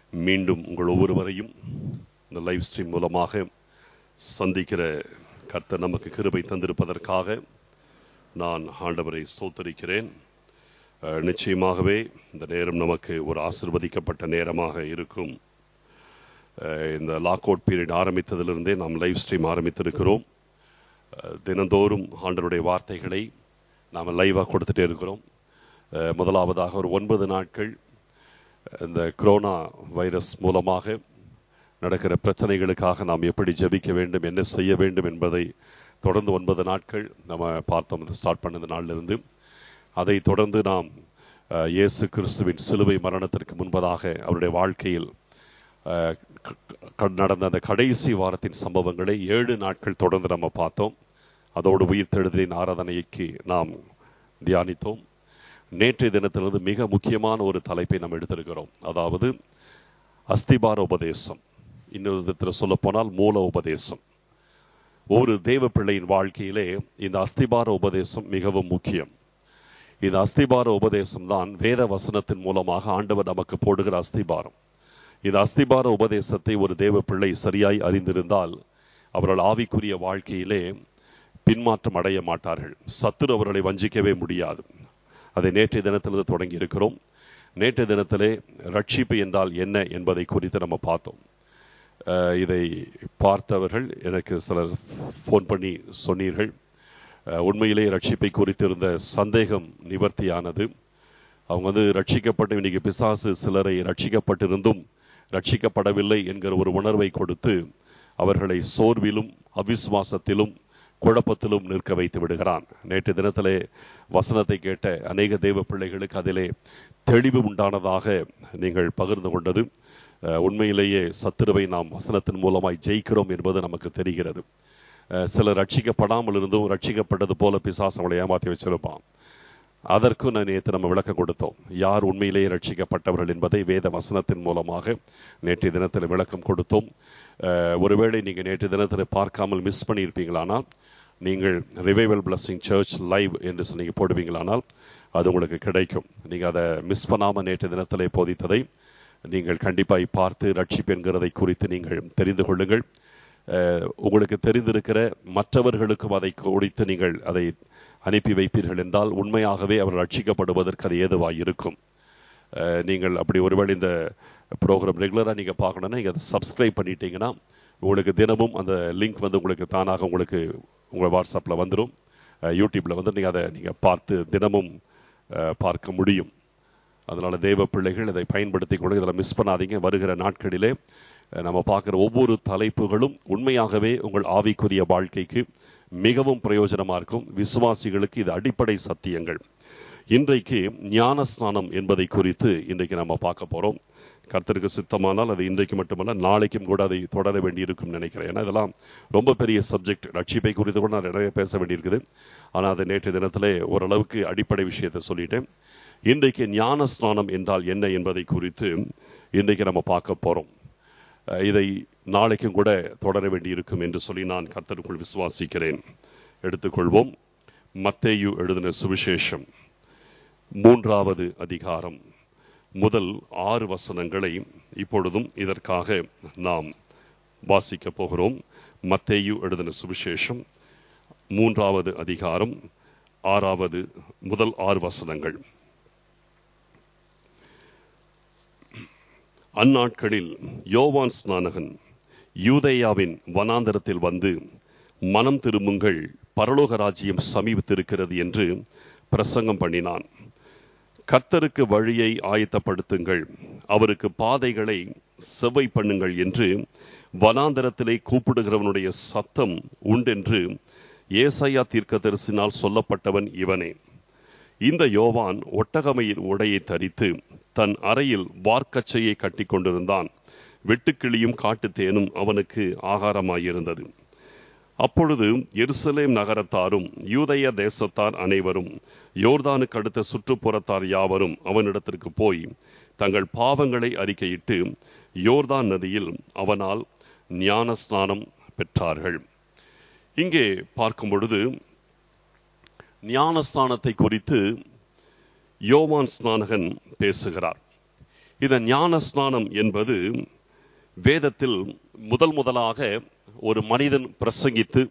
மீண்டும் உங்கள் ஒவ்வொருவரையும் இந்த லைவ் ஸ்ட்ரீம் மூலமாக சந்திக்கிற கர்த்தர் நமக்கு கிருபை தந்திருப்பதற்காக நான் ஆண்டவரை ஸ்தோத்தரிக்கிறேன் அஹ், நிச்சயமாகவே இந்த நேரம் நமக்கு ஒரு ஆசிர்வதிக்கப்பட்ட நேரமாக இருக்கும் அஹ், இந்த லாக் அவுட் பீரியட் ஆரம்பித்ததிலிருந்தே நாம் லைவ் ஸ்ட்ரீம் ஆரம்பித்திருக்கிறோம் அஹ், தினந்தோறும் ஆண்டவருடைய வார்த்தைகளை நாம் லைவாக கொடுத்துட்டே இருக்கிறோம் அஹ், முதலாவதாக ஒரு ஒன்பது நாட்கள் இந்த கொரோனா வைரஸ் மூலமாக நடக்கிற பிரச்சனைகளுக்காக நாம் எப்படி ஜெபிக்க வேண்டும் என்ன செய்ய வேண்டும் என்பதை தொடர்ந்து ஒன்பது நாட்கள் நம்ம பார்த்தோம் இந்த ஸ்டார்ட் பண்ணது நாளிலிருந்து அதை தொடர்ந்து நாம் அஹ், இயேசு கிறிஸ்துவின் சிலுவை மரணத்திற்கு முன்பதாக அவருடைய வாழ்க்கையில் அஹ், க- க- நடந்த அந்த கடைசி வாரத்தின் சம்பவங்களை ஏழு நாட்கள் தொடர்ந்து நம்ம பார்த்தோம் அதோடு உயிர்த்தெழுதலின் ஆராதனைக்கு நாம் தியானித்தோம் நேற்றைய தினத்திலிருந்து மிக முக்கியமான ஒரு தலைப்பை நாம் எடுத்திருக்கிறோம் அதாவது அஸ்திபார உபதேசம் இன்னொரு விதத்தில் சொல்ல போனால் மூல உபதேசம் ஒரு தேவ பிள்ளையின் வாழ்க்கையிலே இந்த அஸ்திபார உபதேசம் மிகவும் முக்கியம் இந்த அஸ்திபார உபதேசம் தான் வேத வசனத்தின் மூலமாக ஆண்டவர் நமக்கு போடுகிற அஸ்திபாரம் இந்த அஸ்திபார உபதேசத்தை ஒரு தேவ பிள்ளை சரியாய் அறிந்திருந்தால் அவர்கள் ஆவிக்குரிய வாழ்க்கையிலே பின்மாற்றம் அடைய மாட்டார்கள் சத்துரு அவர்களை வஞ்சிக்கவே முடியாது அதை நேற்றைய தினத்திலிருந்து தொடங்கி இருக்கிறோம் நேற்றைய தினத்திலே ரட்சிப்பு என்றால் என்ன என்பதை குறித்து நம்ம பார்த்தோம் அஹ் இதை பார்த்தவர்கள் எனக்கு சிலர் ஃபோன் பண்ணி சொன்னீர்கள் அஹ் உண்மையிலே ரட்சிப்பை குறித்திருந்த சந்தேகம் நிவர்த்தியானது அவங்க வந்து ரட்சிக்கப்பட்டு இன்னைக்கு பிசாசு சிலரை ரட்சிக்கப்பட்டிருந்தும் ரட்சிக்கப்படவில்லை என்கிற ஒரு உணர்வை கொடுத்து அவர்களை சோர்விலும் அவிசுவாசத்திலும் குழப்பத்திலும் நிற்க வைத்து விடுகிறான் நேற்று தினத்திலே வசனத்தை கேட்ட அநேக தேவ பிள்ளைகளுக்கு அதிலே தெளிவு உண்டானதாக நீங்கள் பகிர்ந்து கொண்டது அஹ், உண்மையிலேயே சத்துருவை நாம் வசனத்தின் மூலமாய் ஜெயிக்கிறோம் என்பது நமக்கு தெரிகிறது அஹ், சிலர் ரட்சிக்கப்படாமல் இருந்தும் ரட்சிக்கப்பட்டது போல பிசாசு அவளை ஏமாற்றி வச்சிருப்பான் அதற்கும் நான் நேற்று நம்ம விளக்கம் கொடுத்தோம் யார் உண்மையிலேயே ரட்சிக்கப்பட்டவர்கள் என்பதை வேத வசனத்தின் மூலமாக நேற்றைய தினத்தில் விளக்கம் கொடுத்தோம் அஹ், ஒருவேளை நீங்கள் நேற்று தினத்தில் பார்க்காமல் மிஸ் பண்ணியிருப்பீங்களானால் நீங்கள் ரிவைவல் பிளஸிங் சர்ச் லைவ் என்று சொல்லி நீங்கள் போடுவீங்களானால் அது உங்களுக்கு கிடைக்கும் நீங்கள் அதை மிஸ் பண்ணாமல் நேற்று தினத்திலே போதித்ததை நீங்கள் கண்டிப்பாய் பார்த்து ரட்சிப்பு என்கிறதை குறித்து நீங்கள் தெரிந்து கொள்ளுங்கள் அஹ், உங்களுக்கு தெரிந்திருக்கிற மற்றவர்களுக்கும் அதை குறித்து நீங்கள் அதை அனுப்பி வைப்பீர்கள் என்றால் உண்மையாகவே அவர் ரட்சிக்கப்படுவதற்கு அது ஏதுவாக இருக்கும் அஹ், நீங்கள் அப்படி ஒருவேளை இந்த ப்ரோக்ராம் ரெகுலராக நீங்கள் பார்க்கணுன்னா நீங்கள் அதை சப்ஸ்கிரைப் பண்ணிட்டீங்கன்னா உங்களுக்கு தினமும் அந்த லிங்க் வந்து உங்களுக்கு தானாக உங்களுக்கு உங்கள் வாட்ஸ்அப்பில் வந்துடும் யூடியூப்பில் வந்து நீங்கள் அதை நீங்கள் பார்த்து தினமும் அஹ், பார்க்க முடியும் அதனால தேவ பிள்ளைகள் இதை பயன்படுத்தி கொண்டு இதில் மிஸ் பண்ணாதீங்க வருகிற நாட்களிலே அஹ், நம்ம பார்க்குற ஒவ்வொரு தலைப்புகளும் உண்மையாகவே உங்கள் ஆவிக்குரிய வாழ்க்கைக்கு மிகவும் பிரயோஜனமா இருக்கும் விசுவாசிகளுக்கு இது அடிப்படை சத்தியங்கள் இன்றைக்கு ஞான ஸ்நானம் என்பதை குறித்து இன்றைக்கு நம்ம பார்க்க போறோம் கர்த்தருக்கு சித்தமானால் அது இன்றைக்கு மட்டுமல்ல நாளைக்கும் கூட அதை தொடர வேண்டியிருக்கும் நினைக்கிறேன் ஏன்னா இதெல்லாம் ரொம்ப பெரிய சப்ஜெக்ட் ரட்சிப்பை குறித்து கூட நான் நிறைய பேச வேண்டியிருக்குது ஆனால் அதை நேற்று தினத்திலே ஓரளவுக்கு அடிப்படை விஷயத்தை சொல்லிட்டேன் இன்றைக்கு ஞான ஸ்நானம் என்றால் என்ன என்பதை குறித்து இன்றைக்கு நம்ம பார்க்க போறோம் அஹ் இதை நாளைக்கும் கூட தொடர வேண்டியிருக்கும் என்று சொல்லி நான் கர்த்தருக்குள் விசுவாசிக்கிறேன் எடுத்துக்கொள்வோம் மத்தேயு எழுதின சுவிசேஷம் மூன்றாவது அதிகாரம் முதல் ஆறு வசனங்களை இப்பொழுதும் இதற்காக நாம் வாசிக்க போகிறோம் மத்தேயு எழுதின சுவிசேஷம் மூன்றாவது அதிகாரம் ஆறாவது முதல் ஆறு வசனங்கள் அந்நாட்களில் யோவான் ஸ்நானகன் யூதேயாவின் வனாந்தரத்தில் வந்து மனம் திரும்புங்கள் பரலோக ராஜ்யம் சமீபித்திருக்கிறது என்று பிரசங்கம் பண்ணினான் கர்த்தருக்கு வழியை ஆயத்தப்படுத்துங்கள் அவருக்கு பாதைகளை செவ்வை பண்ணுங்கள் என்று வனாந்தரத்திலே கூப்பிடுகிறவனுடைய சத்தம் உண்டென்று ஏசாயா தீர்க்கதரிசினால் சொல்லப்பட்டவன் இவனே இந்த யோவான் ஒட்டகமையின் உடையை தரித்து தன் அறையில் வார்க்கச்சையை கட்டி கொண்டிருந்தான் வெட்டுக்கிளியும் காட்டுத்தேனும் அவனுக்கு ஆகாரமாயிருந்தது அப்பொழுது எருசலேம் நகரத்தாரும் யூதய தேசத்தார் அனைவரும் யோர்தானுக்கு அடுத்த சுற்றுப்புறத்தார் யாவரும் அவனிடத்திற்கு போய் தங்கள் பாவங்களை அறிக்கையிட்டு யோர்தான் நதியில் அவனால் ஞான ஸ்நானம் பெற்றார்கள் இங்கே பார்க்கும் பொழுது ஞானஸ்தானத்தை குறித்து யோவான் ஸ்நானகன் பேசுகிறார் இந்த ஞான ஸ்நானம் என்பது வேதத்தில் முதல் முதலாக ஒரு மனிதன் பிரசங்கித்து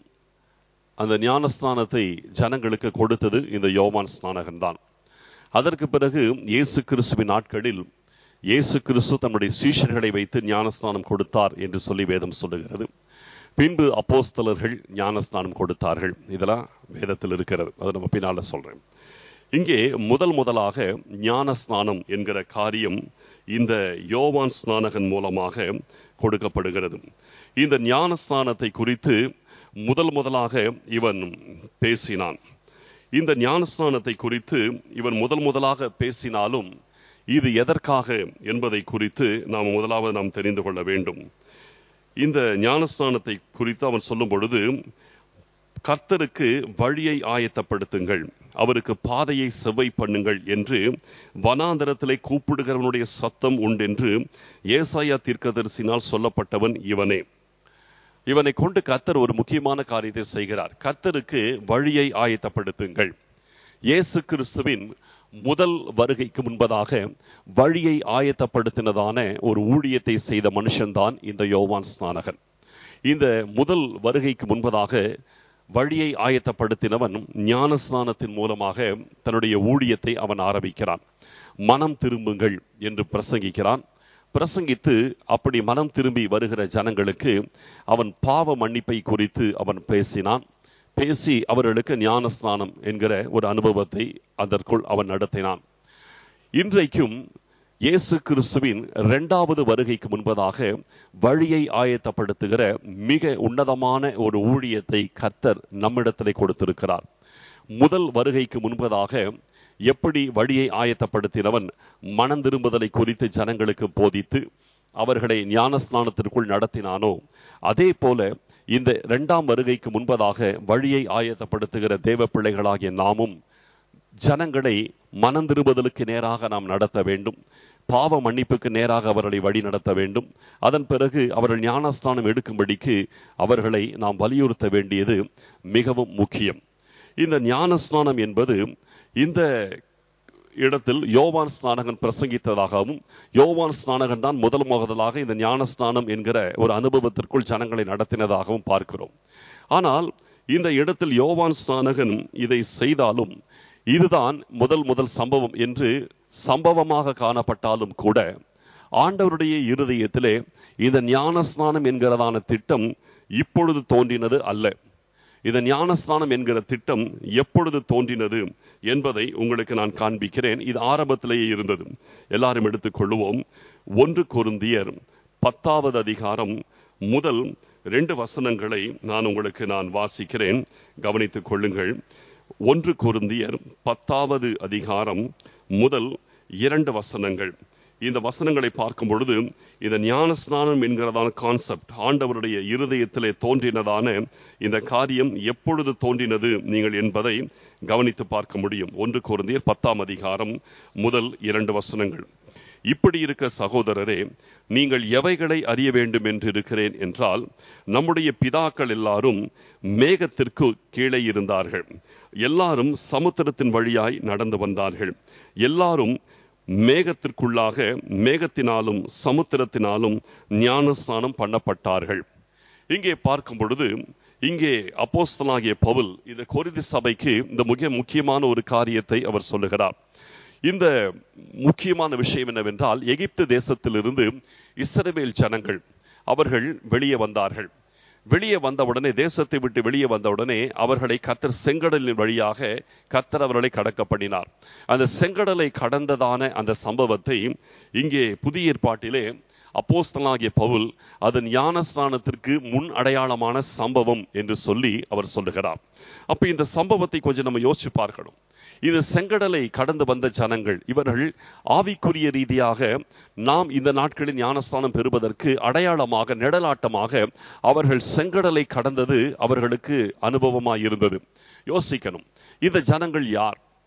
அந்த ஞானஸ்நானத்தை ஜனங்களுக்கு கொடுத்தது இந்த யோவான் ஸ்நானகன் தான் அதற்கு பிறகு இயேசு கிறிஸ்துவின் நாட்களில் இயேசு கிறிஸ்து தம்முடைய சீஷர்களை வைத்து ஞானஸ்நானம் கொடுத்தார் என்று சொல்லி வேதம் சொல்லுகிறது பின்பு அப்போஸ்தலர்கள் ஞானஸ்நானம் கொடுத்தார்கள் இதெல்லாம் வேதத்தில் இருக்கிறது அதை நம்ம பின்னால சொல்றேன் இங்கே முதல் முதலாக ஞான ஸ்நானம் என்கிற காரியம் இந்த யோவான் ஸ்நானகன் மூலமாக கொடுக்கப்படுகிறது இந்த ஞான ஸ்நானத்தை குறித்து முதல் முதலாக இவன் பேசினான் இந்த ஞானஸ்நானத்தை குறித்து இவன் முதல் முதலாக பேசினாலும் இது எதற்காக என்பதை குறித்து நாம் முதலாவது நாம் தெரிந்து கொள்ள வேண்டும் இந்த ஞானஸ்நானத்தை குறித்து அவன் சொல்லும் பொழுது கர்த்தருக்கு வழியை ஆயத்தப்படுத்துங்கள் அவருக்கு பாதையை செவ்வை பண்ணுங்கள் என்று வனாந்தரத்திலே கூப்பிடுகிறவனுடைய சத்தம் உண்டென்று ஏசாயா தீர்க்கதரிசினால் சொல்லப்பட்டவன் இவனே இவனை கொண்டு கர்த்தர் ஒரு முக்கியமான காரியத்தை செய்கிறார் கர்த்தருக்கு வழியை ஆயத்தப்படுத்துங்கள் இயேசு கிறிஸ்துவின் முதல் வருகைக்கு முன்பதாக வழியை ஆயத்தப்படுத்தினதான ஒரு ஊழியத்தை செய்த மனுஷன்தான் இந்த யோவான் ஸ்நானகன் இந்த முதல் வருகைக்கு முன்பதாக வழியை ஆயத்தப்படுத்தினவன் ஞானஸ்நானத்தின் மூலமாக தன்னுடைய ஊழியத்தை அவன் ஆரம்பிக்கிறான் மனம் திரும்புங்கள் என்று பிரசங்கிக்கிறான் பிரசங்கித்து அப்படி மனம் திரும்பி வருகிற ஜனங்களுக்கு அவன் பாவ மன்னிப்பை குறித்து அவன் பேசினான் பேசி அவர்களுக்கு ஞானஸ்நானம் என்கிற ஒரு அனுபவத்தை அதற்குள் அவன் நடத்தினான் இன்றைக்கும் இயேசு கிறிஸ்துவின் இரண்டாவது வருகைக்கு முன்பதாக வழியை ஆயத்தப்படுத்துகிற மிக உன்னதமான ஒரு ஊழியத்தை கர்த்தர் நம்மிடத்திலே கொடுத்திருக்கிறார் முதல் வருகைக்கு முன்பதாக எப்படி வழியை ஆயத்தப்படுத்தினவன் மனம் திரும்புதலை குறித்து ஜனங்களுக்கு போதித்து அவர்களை ஞானஸ்நானத்திற்குள் நடத்தினானோ அதே போல இந்த இரண்டாம் வருகைக்கு முன்பதாக வழியை ஆயத்தப்படுத்துகிற தேவ பிள்ளைகளாகிய நாமும் ஜனங்களை மனம் திரும்புதலுக்கு நேராக நாம் நடத்த வேண்டும் பாவ மன்னிப்புக்கு நேராக அவர்களை வழி நடத்த வேண்டும் அதன் பிறகு அவர்கள் ஞானஸ்தானம் எடுக்கும்படிக்கு அவர்களை நாம் வலியுறுத்த வேண்டியது மிகவும் முக்கியம் இந்த ஞானஸ்நானம் என்பது இந்த இடத்தில் யோவான் ஸ்நானகன் பிரசங்கித்ததாகவும் யோவான் ஸ்நானகன் தான் முதல் முதலாக இந்த ஞானஸ்நானம் என்கிற ஒரு அனுபவத்திற்குள் ஜனங்களை நடத்தினதாகவும் பார்க்கிறோம் ஆனால் இந்த இடத்தில் யோவான் ஸ்நானகன் இதை செய்தாலும் இதுதான் முதல் முதல் சம்பவம் என்று சம்பவமாக காணப்பட்டாலும் கூட ஆண்டவருடைய இருதயத்திலே இந்த ஞானஸ்நானம் என்கிறதான திட்டம் இப்பொழுது தோன்றினது அல்ல இந்த ஞானஸ்நானம் என்கிற திட்டம் எப்பொழுது தோன்றினது என்பதை உங்களுக்கு நான் காண்பிக்கிறேன் இது ஆரம்பத்திலேயே இருந்தது எல்லாரும் எடுத்துக்கொள்ளுவோம் ஒன்று கொருந்தியர் பத்தாவது அதிகாரம் முதல் ரெண்டு வசனங்களை நான் உங்களுக்கு நான் வாசிக்கிறேன் கவனித்துக் கொள்ளுங்கள் ஒன்று கொருந்தியர் பத்தாவது அதிகாரம் முதல் இரண்டு வசனங்கள் இந்த வசனங்களை பார்க்கும் பொழுது இந்த ஞானஸ்நானம் என்கிறதான கான்செப்ட் ஆண்டவருடைய இருதயத்திலே தோன்றினதான இந்த காரியம் எப்பொழுது தோன்றினது நீங்கள் என்பதை கவனித்து பார்க்க முடியும் ஒன்று குருந்தியர் பத்தாம் அதிகாரம் முதல் இரண்டு வசனங்கள் இப்படி இருக்க சகோதரரே நீங்கள் எவைகளை அறிய வேண்டும் என்று இருக்கிறேன் என்றால் நம்முடைய பிதாக்கள் எல்லாரும் மேகத்திற்கு கீழே இருந்தார்கள் எல்லாரும் சமுத்திரத்தின் வழியாய் நடந்து வந்தார்கள் எல்லாரும் மேகத்திற்குள்ளாக மேகத்தினாலும் சமுத்திரத்தினாலும் ஞானஸ்நானம் பண்ணப்பட்டார்கள் இங்கே பார்க்கும் பொழுது இங்கே அப்போஸ்தலாகிய பவுல் இந்த கொரிதி சபைக்கு இந்த மிக முக்கியமான ஒரு காரியத்தை அவர் சொல்லுகிறார் இந்த முக்கியமான விஷயம் என்னவென்றால் எகிப்து தேசத்திலிருந்து இஸ்ரவேல் ஜனங்கள் அவர்கள் வெளியே வந்தார்கள் வெளியே வந்தவுடனே தேசத்தை விட்டு வெளியே வந்தவுடனே அவர்களை கத்தர் செங்கடலின் வழியாக கத்தர் அவர்களை கடக்க பண்ணினார் அந்த செங்கடலை கடந்ததான அந்த சம்பவத்தை இங்கே புதிய ஏற்பாட்டிலே அப்போஸ்தலாகிய பவுல் அது ஞானஸ்நானத்திற்கு முன் அடையாளமான சம்பவம் என்று சொல்லி அவர் சொல்லுகிறார் அப்ப இந்த சம்பவத்தை கொஞ்சம் நம்ம யோசிச்சு பார்க்கணும் இந்த செங்கடலை கடந்து வந்த ஜனங்கள் இவர்கள் ஆவிக்குரிய ரீதியாக நாம் இந்த நாட்களில் ஞானஸ்தானம் பெறுவதற்கு அடையாளமாக நிழலாட்டமாக அவர்கள் செங்கடலை கடந்தது அவர்களுக்கு அனுபவமாய் இருந்தது யோசிக்கணும் இந்த ஜனங்கள் யார்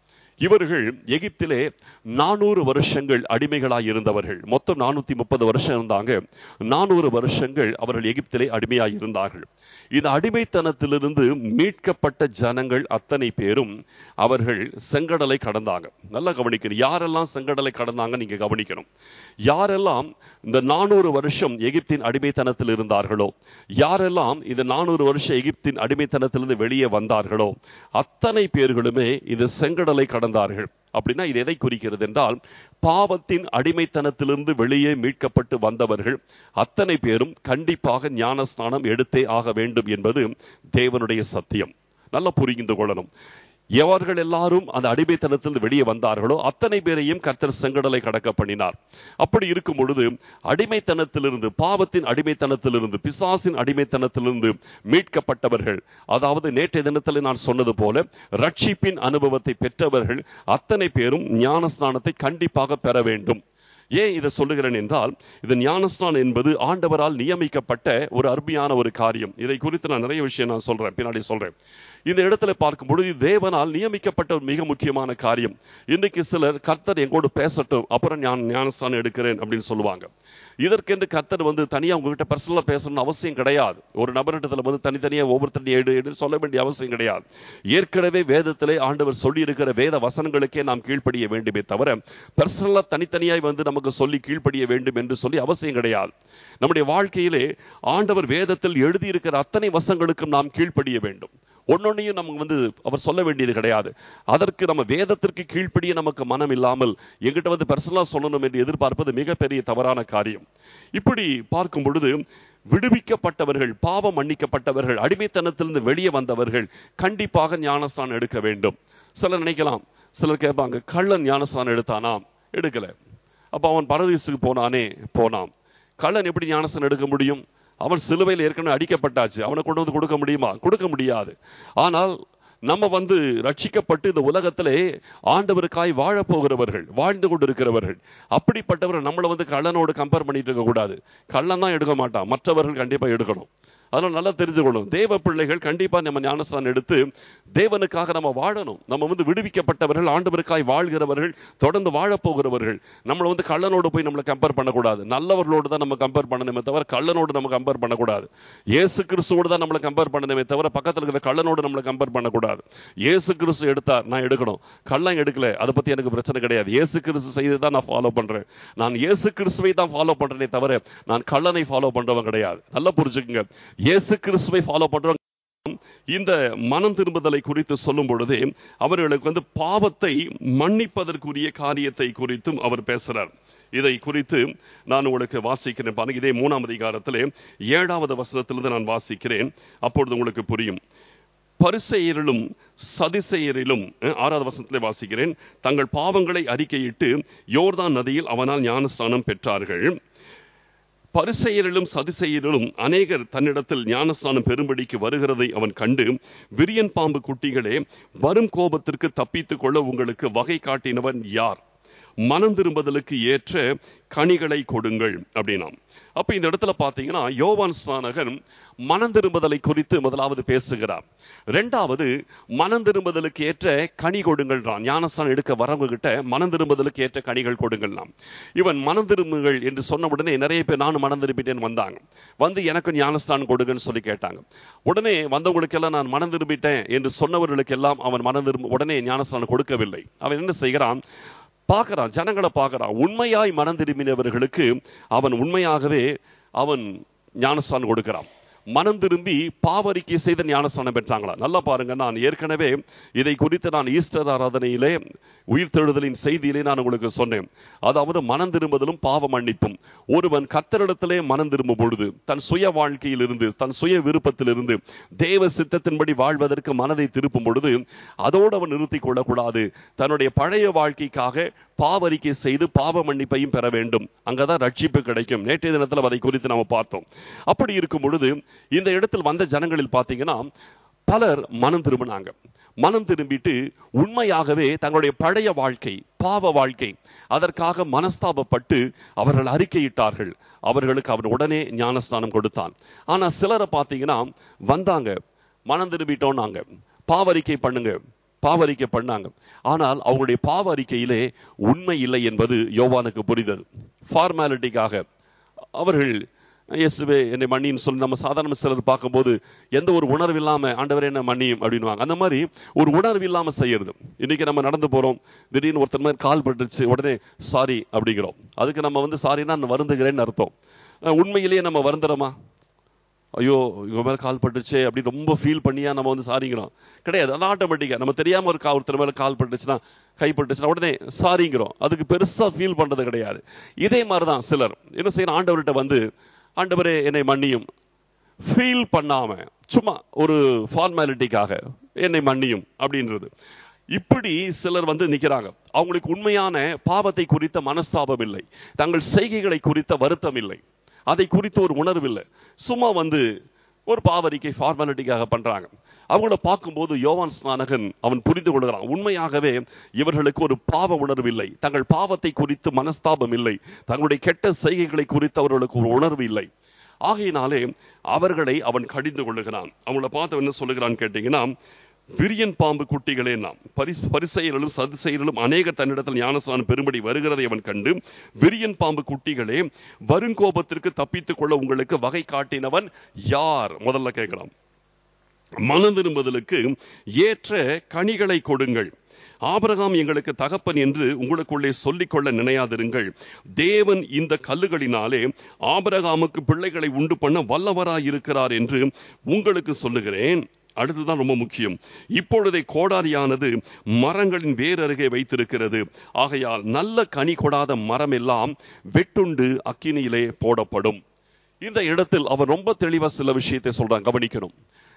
இவர்கள் எகிப்திலே நானூறு வருஷங்கள் அடிமைகளாய் இருந்தவர்கள் மொத்தம் நானூத்தி முப்பது வருஷம் இருந்தாங்க நானூறு வருஷங்கள் அவர்கள் எகிப்திலே அடிமையாய் இருந்தார்கள் இந்த அடிமைத்தனத்திலிருந்து மீட்கப்பட்ட ஜனங்கள் அத்தனை பேரும் அவர்கள் செங்கடலை கடந்தாங்க நல்லா கவனிக்கணும் யாரெல்லாம் செங்கடலை கடந்தாங்க நீங்க கவனிக்கணும் யாரெல்லாம் இந்த நானூறு வருஷம் எகிப்தின் அடிமைத்தனத்தில் இருந்தார்களோ யாரெல்லாம் இந்த நானூறு வருஷம் எகிப்தின் அடிமைத்தனத்திலிருந்து வெளியே வந்தார்களோ அத்தனை பேர்களுமே இந்த செங்கடலை கடந்தார்கள் அப்படின்னா இது எதை குறிக்கிறது என்றால் பாவத்தின் அடிமைத்தனத்திலிருந்து வெளியே மீட்கப்பட்டு வந்தவர்கள் அத்தனை பேரும் கண்டிப்பாக ஞான ஸ்நானம் எடுத்தே ஆக வேண்டும் என்பது தேவனுடைய சத்தியம் நல்லா புரிந்து கொள்ளணும் எவர்கள் எல்லாரும் அந்த அடிமைத்தனத்திலிருந்து வெளியே வந்தார்களோ அத்தனை பேரையும் கர்த்தர் செங்கடலை கடக்க பண்ணினார் அப்படி இருக்கும் பொழுது அடிமைத்தனத்திலிருந்து பாவத்தின் அடிமைத்தனத்திலிருந்து பிசாசின் அடிமைத்தனத்திலிருந்து மீட்கப்பட்டவர்கள் அதாவது நேற்றைய தினத்தில் நான் சொன்னது போல ரட்சிப்பின் அனுபவத்தை பெற்றவர்கள் அத்தனை பேரும் ஞான ஸ்நானத்தை கண்டிப்பாக பெற வேண்டும் ஏன் இதை சொல்லுகிறேன் என்றால் இது ஞானஸ்நானம் என்பது ஆண்டவரால் நியமிக்கப்பட்ட ஒரு அருமையான ஒரு காரியம் இதை குறித்து நான் நிறைய விஷயம் நான் சொல்றேன் பின்னாடி சொல்றேன் இந்த இடத்துல பார்க்கும் பொழுது தேவனால் நியமிக்கப்பட்ட ஒரு மிக முக்கியமான காரியம் இன்னைக்கு சிலர் கர்த்தர் எங்கோடு பேசட்டும் அப்புறம் ஞான ஞானஸ்தானம் எடுக்கிறேன் அப்படின்னு சொல்லுவாங்க இதற்கென்று கர்த்தர் வந்து தனியா உங்ககிட்ட பர்சனலா பேசணும்னு அவசியம் கிடையாது ஒரு நபரிடத்துல வந்து தனித்தனியா ஒவ்வொருத்தரையும் எடு எடு சொல்ல வேண்டிய அவசியம் கிடையாது ஏற்கனவே வேதத்திலே ஆண்டவர் சொல்லி இருக்கிற வேத வசனங்களுக்கே நாம் கீழ்ப்படிய வேண்டுமே தவிர பர்சனலா தனித்தனியாய் வந்து நமக்கு சொல்லி கீழ்ப்படிய வேண்டும் என்று சொல்லி அவசியம் கிடையாது நம்முடைய வாழ்க்கையிலே ஆண்டவர் வேதத்தில் எழுதியிருக்கிற அத்தனை வசங்களுக்கும் நாம் கீழ்ப்படிய வேண்டும் ஒன்னொன்னையும் நம்ம வந்து அவர் சொல்ல வேண்டியது கிடையாது அதற்கு நம்ம வேதத்திற்கு கீழ்ப்படிய நமக்கு மனம் இல்லாமல் எங்கிட்ட வந்து பர்சனலா சொல்லணும் என்று எதிர்பார்ப்பது மிகப்பெரிய தவறான காரியம் இப்படி பார்க்கும் பொழுது விடுவிக்கப்பட்டவர்கள் பாவம் மன்னிக்கப்பட்டவர்கள் அடிமைத்தனத்திலிருந்து வெளியே வந்தவர்கள் கண்டிப்பாக ஞானஸ்தானம் எடுக்க வேண்டும் சிலர் நினைக்கலாம் சிலர் கேட்பாங்க கள்ளன் ஞானஸ்தானம் எடுத்தானா எடுக்கல அப்ப அவன் பரதீசுக்கு போனானே போனான் கள்ளன் எப்படி ஞானஸ்தானம் எடுக்க முடியும் அவன் சிலுவையில் ஏற்கனவே அடிக்கப்பட்டாச்சு அவனை கொண்டு வந்து கொடுக்க முடியுமா கொடுக்க முடியாது ஆனால் நம்ம வந்து ரட்சிக்கப்பட்டு இந்த உலகத்திலே ஆண்டவருக்காய் வாழ போகிறவர்கள் வாழ்ந்து கொண்டிருக்கிறவர்கள் அப்படிப்பட்டவர்கள் நம்மளை வந்து கள்ளனோடு கம்பேர் பண்ணிட்டு இருக்க கூடாது கள்ளன் தான் எடுக்க மாட்டான் மற்றவர்கள் கண்டிப்பா எடுக்கணும் அதனால நல்லா தெரிஞ்சுக்கணும் தேவ பிள்ளைகள் கண்டிப்பா நம்ம ஞானஸ்தானம் எடுத்து தேவனுக்காக நம்ம வாழணும் நம்ம வந்து விடுவிக்கப்பட்டவர்கள் ஆண்டவருக்காய் வாழ்கிறவர்கள் தொடர்ந்து வாழப் போகிறவர்கள் நம்மளை வந்து கள்ளனோடு போய் நம்மளை கம்பேர் பண்ணக்கூடாது நல்லவர்களோடு தான் நம்ம கம்பேர் பண்ணணுமே தவிர கள்ளனோடு நம்ம கம்பேர் பண்ணக்கூடாது இயேசு கிறிஸ்துவோடு தான் நம்மளை கம்பேர் பண்ணணுமே தவிர பக்கத்தில் இருக்கிற கள்ளனோடு நம்மளை கம்பேர் பண்ணக்கூடாது இயேசு கிறிஸ்து எடுத்தார் நான் எடுக்கணும் கள்ளம் எடுக்கல அதை பத்தி எனக்கு பிரச்சனை கிடையாது இயேசு கிறிஸ்து செய்து தான் நான் ஃபாலோ பண்றேன் நான் இயேசு கிறிஸ்துவை தான் ஃபாலோ பண்றேனே தவிர நான் கள்ளனை ஃபாலோ பண்றவன் கிடையாது நல்லா புரிஞ்சுக்குங்க இயேசு கிறிஸ்துவை ஃபாலோ பண்றவங்க இந்த மனம் திரும்புதலை குறித்து சொல்லும் பொழுதே அவர்களுக்கு வந்து பாவத்தை மன்னிப்பதற்குரிய காரியத்தை குறித்தும் அவர் பேசுறார் இதை குறித்து நான் உங்களுக்கு வாசிக்கிறேன் பாருங்க இதே மூணாம் அதிகாரத்திலே ஏழாவது வசனத்திலிருந்து நான் வாசிக்கிறேன் அப்பொழுது உங்களுக்கு புரியும் பரிசெயரிலும் சதிசெயரிலும் ஆறாவது வசனத்திலே வாசிக்கிறேன் தங்கள் பாவங்களை அறிக்கையிட்டு யோர்தான் நதியில் அவனால் ஞானஸ்தானம் பெற்றார்கள் பரிசெயரிலும் சதிசெயரிலும் அநேகர் தன்னிடத்தில் ஞானஸ்தானம் பெரும்படிக்கு வருகிறதை அவன் கண்டு விரியன் பாம்பு குட்டிகளே வரும் கோபத்திற்கு தப்பித்துக் கொள்ள உங்களுக்கு வகை காட்டினவன் யார் மனம் திரும்புதலுக்கு ஏற்ற கனிகளை கொடுங்கள் அப்படின்னாம் அப்ப இந்த இடத்துல பாத்தீங்கன்னா யோவான் ஸ்நானகன் மனம் திரும்புதலை குறித்து முதலாவது பேசுகிறார் ரெண்டாவது மனம் திரும்புதலுக்கு ஏற்ற கனி கொடுங்கள்றான் ஞானஸ்தானம் எடுக்க வரவங்க கிட்ட மனம் திரும்புதலுக்கு ஏற்ற கனிகள் கொடுங்கள்லாம் இவன் மனம் திரும்புங்கள் என்று சொன்ன உடனே நிறைய பேர் நானும் மனம் திரும்பிட்டேன்னு வந்தாங்க வந்து எனக்கு ஞானஸ்தானம் கொடுங்கன்னு சொல்லி கேட்டாங்க உடனே வந்தவங்களுக்கெல்லாம் நான் மனம் திரும்பிட்டேன் என்று சொன்னவர்களுக்கெல்லாம் அவன் மனம் திரும்ப உடனே ஞானஸ்தானம் கொடுக்கவில்லை அவன் என்ன செய்கிறான் பார்க்கிறான் ஜனங்களை பார்க்கிறான் உண்மையாய் மனம் திரும்பினவர்களுக்கு அவன் உண்மையாகவே அவன் ஞானஸ்தானம் கொடுக்கிறான் மனம் திரும்பி பாவரிக்கை செய்த ஞானஸ்தானம் பெற்றாங்களா நல்லா பாருங்க நான் ஏற்கனவே இதை குறித்து நான் ஈஸ்டர் ஆராதனையிலே உயிர்த்தெழுதலின் செய்தியிலே நான் உங்களுக்கு சொன்னேன் அதாவது மனம் திரும்புதலும் பாவ மன்னிப்பும் ஒருவன் கத்தரிடத்திலே மனம் திரும்பும் பொழுது தன் சுய வாழ்க்கையில் இருந்து தன் சுய விருப்பத்திலிருந்து தேவ சித்தத்தின்படி வாழ்வதற்கு மனதை திருப்பும் பொழுது அதோடு அவன் நிறுத்திக் கொள்ளக்கூடாது தன்னுடைய பழைய வாழ்க்கைக்காக பாவரிக்கை செய்து பாவ மன்னிப்பையும் பெற வேண்டும் அங்கதான் ரட்சிப்பு கிடைக்கும் நேற்றைய தினத்தில் அதை குறித்து நாம பார்த்தோம் அப்படி இருக்கும் பொழுது இந்த இடத்தில் வந்த ஜனங்களில் பார்த்தீங்கன்னா பலர் மனம் திரும்பினாங்க மனம் திரும்பிட்டு உண்மையாகவே தங்களுடைய பழைய வாழ்க்கை பாவ வாழ்க்கை அதற்காக மனஸ்தாபப்பட்டு அவர்கள் அறிக்கையிட்டார்கள் அவர்களுக்கு அவன் உடனே ஞானஸ்தானம் கொடுத்தான் ஆனா சிலரை பார்த்தீங்கன்னா வந்தாங்க மனம் திரும்பிட்டோம் நாங்க பாவரிக்கை பண்ணுங்க பாவ அறிக்கை பண்ணாங்க ஆனால் அவங்களுடைய பாவ அறிக்கையிலே உண்மை இல்லை என்பது யோவானுக்கு புரிந்தது ஃபார்மாலிட்டிக்காக அவர்கள் இயேசுவே என்னை மன்னின்னு சொல்லி நம்ம சாதாரண சிலர் பார்க்கும்போது எந்த ஒரு உணர்வு இல்லாம ஆண்டவரே என்ன மன்னியும் அப்படின்வாங்க அந்த மாதிரி ஒரு உணர்வு இல்லாம செய்யறது இன்னைக்கு நம்ம நடந்து போறோம் திடீர்னு ஒருத்தர் மாதிரி கால் பட்டுருச்சு உடனே சாரி அப்படிங்கிறோம் அதுக்கு நம்ம வந்து சாரினா நான் வருந்துகிறேன்னு அர்த்தம் அஹ் உண்மையிலேயே நம்ம வருந்துறோமா ஐயோ இவங்க மேல கால் பட்டுச்சே அப்படி ரொம்ப ஃபீல் பண்ணியா நம்ம வந்து சாரிங்கிறோம் கிடையாது அது ஆட்டோமேட்டிக்கா நம்ம தெரியாம ஒரு கா ஒருத்தர் மேல கால் பட்டுச்சுன்னா கை பட்டுச்சுன்னா உடனே சாரிங்கிறோம் அதுக்கு பெருசா ஃபீல் பண்றது கிடையாது இதே மாதிரிதான் சிலர் என்ன செய்யணும் ஆண்டவர்கிட்ட வந்து ஆண்டவரே என்னை மன்னியும் ஃபீல் பண்ணாம சும்மா ஒரு ஃபார்மாலிட்டிக்காக என்னை மன்னியும் அப்படின்றது இப்படி சிலர் வந்து நிக்கிறாங்க அவங்களுக்கு உண்மையான பாவத்தை குறித்த மனஸ்தாபம் இல்லை தங்கள் செய்கைகளை குறித்த வருத்தம் இல்லை அதை குறித்து ஒரு உணர்வு இல்லை சும்மா வந்து ஒரு பாவரிக்கை ஃபார்மாலிட்டிக்காக பண்றாங்க அவங்கள பார்க்கும்போது யோவான் ஸ்நானகன் அவன் புரிந்து கொள்கிறான் உண்மையாகவே இவர்களுக்கு ஒரு பாவ உணர்வு இல்லை தங்கள் பாவத்தை குறித்து மனஸ்தாபம் இல்லை தங்களுடைய கெட்ட செய்கைகளை குறித்து அவர்களுக்கு ஒரு உணர்வு இல்லை ஆகையினாலே அவர்களை அவன் கடிந்து கொள்ளுகிறான் அவங்கள பார்த்து என்ன சொல்லுகிறான் கேட்டீங்கன்னா விரியன் பாம்பு குட்டிகளே நாம் பரி பரிசெயலும் சதுசெயலும் அநேக தன்னிடத்தில் ஞானஸ்தானம் பெரும்படி வருகிறதை அவன் கண்டு விரியன் பாம்பு குட்டிகளே வருங்கோபத்திற்கு தப்பித்துக் கொள்ள உங்களுக்கு வகை காட்டினவன் யார் முதல்ல கேட்கலாம் மனம் திரும்புதலுக்கு ஏற்ற கனிகளை கொடுங்கள் ஆபிரகாம் எங்களுக்கு தகப்பன் என்று உங்களுக்குள்ளே சொல்லிக்கொள்ள நினையாதிருங்கள் தேவன் இந்த கல்லுகளினாலே ஆபிரகாமுக்கு பிள்ளைகளை உண்டு பண்ண வல்லவராயிருக்கிறார் என்று உங்களுக்கு சொல்லுகிறேன் அடுத்துதான் ரொம்ப முக்கியம் இப்பொழுதே கோடாரியானது மரங்களின் வேரருகே வைத்திருக்கிறது ஆகையால் நல்ல கனி கொடாத மரம் எல்லாம் வெட்டுண்டு அக்கினியிலே போடப்படும் இந்த இடத்தில் அவர் ரொம்ப தெளிவா சில விஷயத்தை சொல்றாங்க கவனிக்கணும்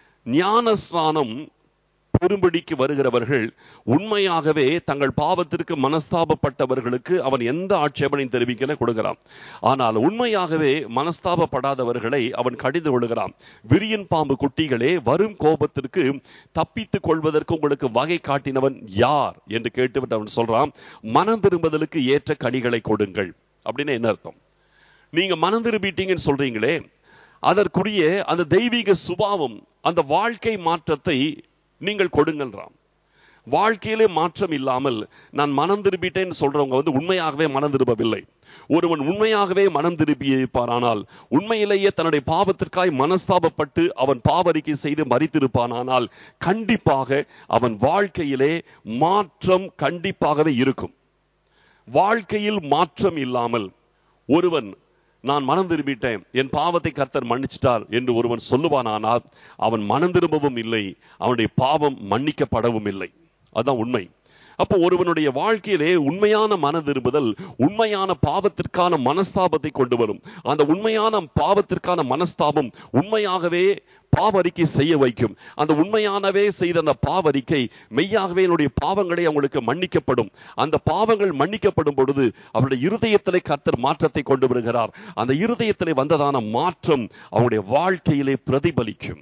ஞான ஸ்நானம் பெரும்படிக்கு வருகிறவர்கள் உண்மையாகவே தங்கள் பாவத்திற்கு மனஸ்தாபப்பட்டவர்களுக்கு அவன் எந்த ஆட்சேபனையும் தெரிவிக்கல கொடுக்கிறான் ஆனால் உண்மையாகவே மனஸ்தாபப்படாதவர்களை அவன் கடிந்து கொள்கிறான் விரியன் பாம்பு குட்டிகளே வரும் கோபத்திற்கு தப்பித்துக் கொள்வதற்கு உங்களுக்கு வகை காட்டினவன் யார் என்று கேட்டுவிட்டு அவன் சொல்றான் மனம் திரும்புதலுக்கு ஏற்ற கனிகளை கொடுங்கள் அப்படின்னு என்ன அர்த்தம் நீங்க மனம் திரும்பிட்டீங்கன்னு சொல்றீங்களே அதற்குரிய அந்த தெய்வீக சுபாவம் அந்த வாழ்க்கை மாற்றத்தை நீங்கள் கொடுங்கன்றான் வாழ்க்கையிலே மாற்றம் இல்லாமல் நான் மனம் திரும்பிட்டேன்னு சொல்றவங்க வந்து உண்மையாகவே மனம் திரும்பவில்லை ஒருவன் உண்மையாகவே மனம் திருப்பி இருப்பாரானால் உண்மையிலேயே தன்னுடைய பாவத்திற்காய் மனஸ்தாபப்பட்டு அவன் பாவரிக்கை செய்து மறித்திருப்பானானால் கண்டிப்பாக அவன் வாழ்க்கையிலே மாற்றம் கண்டிப்பாகவே இருக்கும் வாழ்க்கையில் மாற்றம் இல்லாமல் ஒருவன் நான் மனம் திரும்பிட்டேன் என் பாவத்தை கர்த்தர் மன்னிச்சிட்டார் என்று ஒருவன் சொல்லுவானானால் அவன் மனம் திரும்பவும் இல்லை அவனுடைய பாவம் மன்னிக்கப்படவும் இல்லை அதுதான் உண்மை அப்போ ஒருவனுடைய வாழ்க்கையிலே உண்மையான மன திரும்புதல் உண்மையான பாவத்திற்கான மனஸ்தாபத்தை கொண்டு வரும் அந்த உண்மையான பாவத்திற்கான மனஸ்தாபம் உண்மையாகவே பாவரிக்கை செய்ய வைக்கும் அந்த உண்மையானவே செய்த அந்த பாவரிக்கை மெய்யாகவே என்னுடைய பாவங்களை அவங்களுக்கு மன்னிக்கப்படும் அந்த பாவங்கள் மன்னிக்கப்படும் பொழுது அவருடைய இருதயத்திலே கர்த்தர் மாற்றத்தை கொண்டு வருகிறார் அந்த இருதயத்திலே வந்ததான மாற்றம் அவருடைய வாழ்க்கையிலே பிரதிபலிக்கும்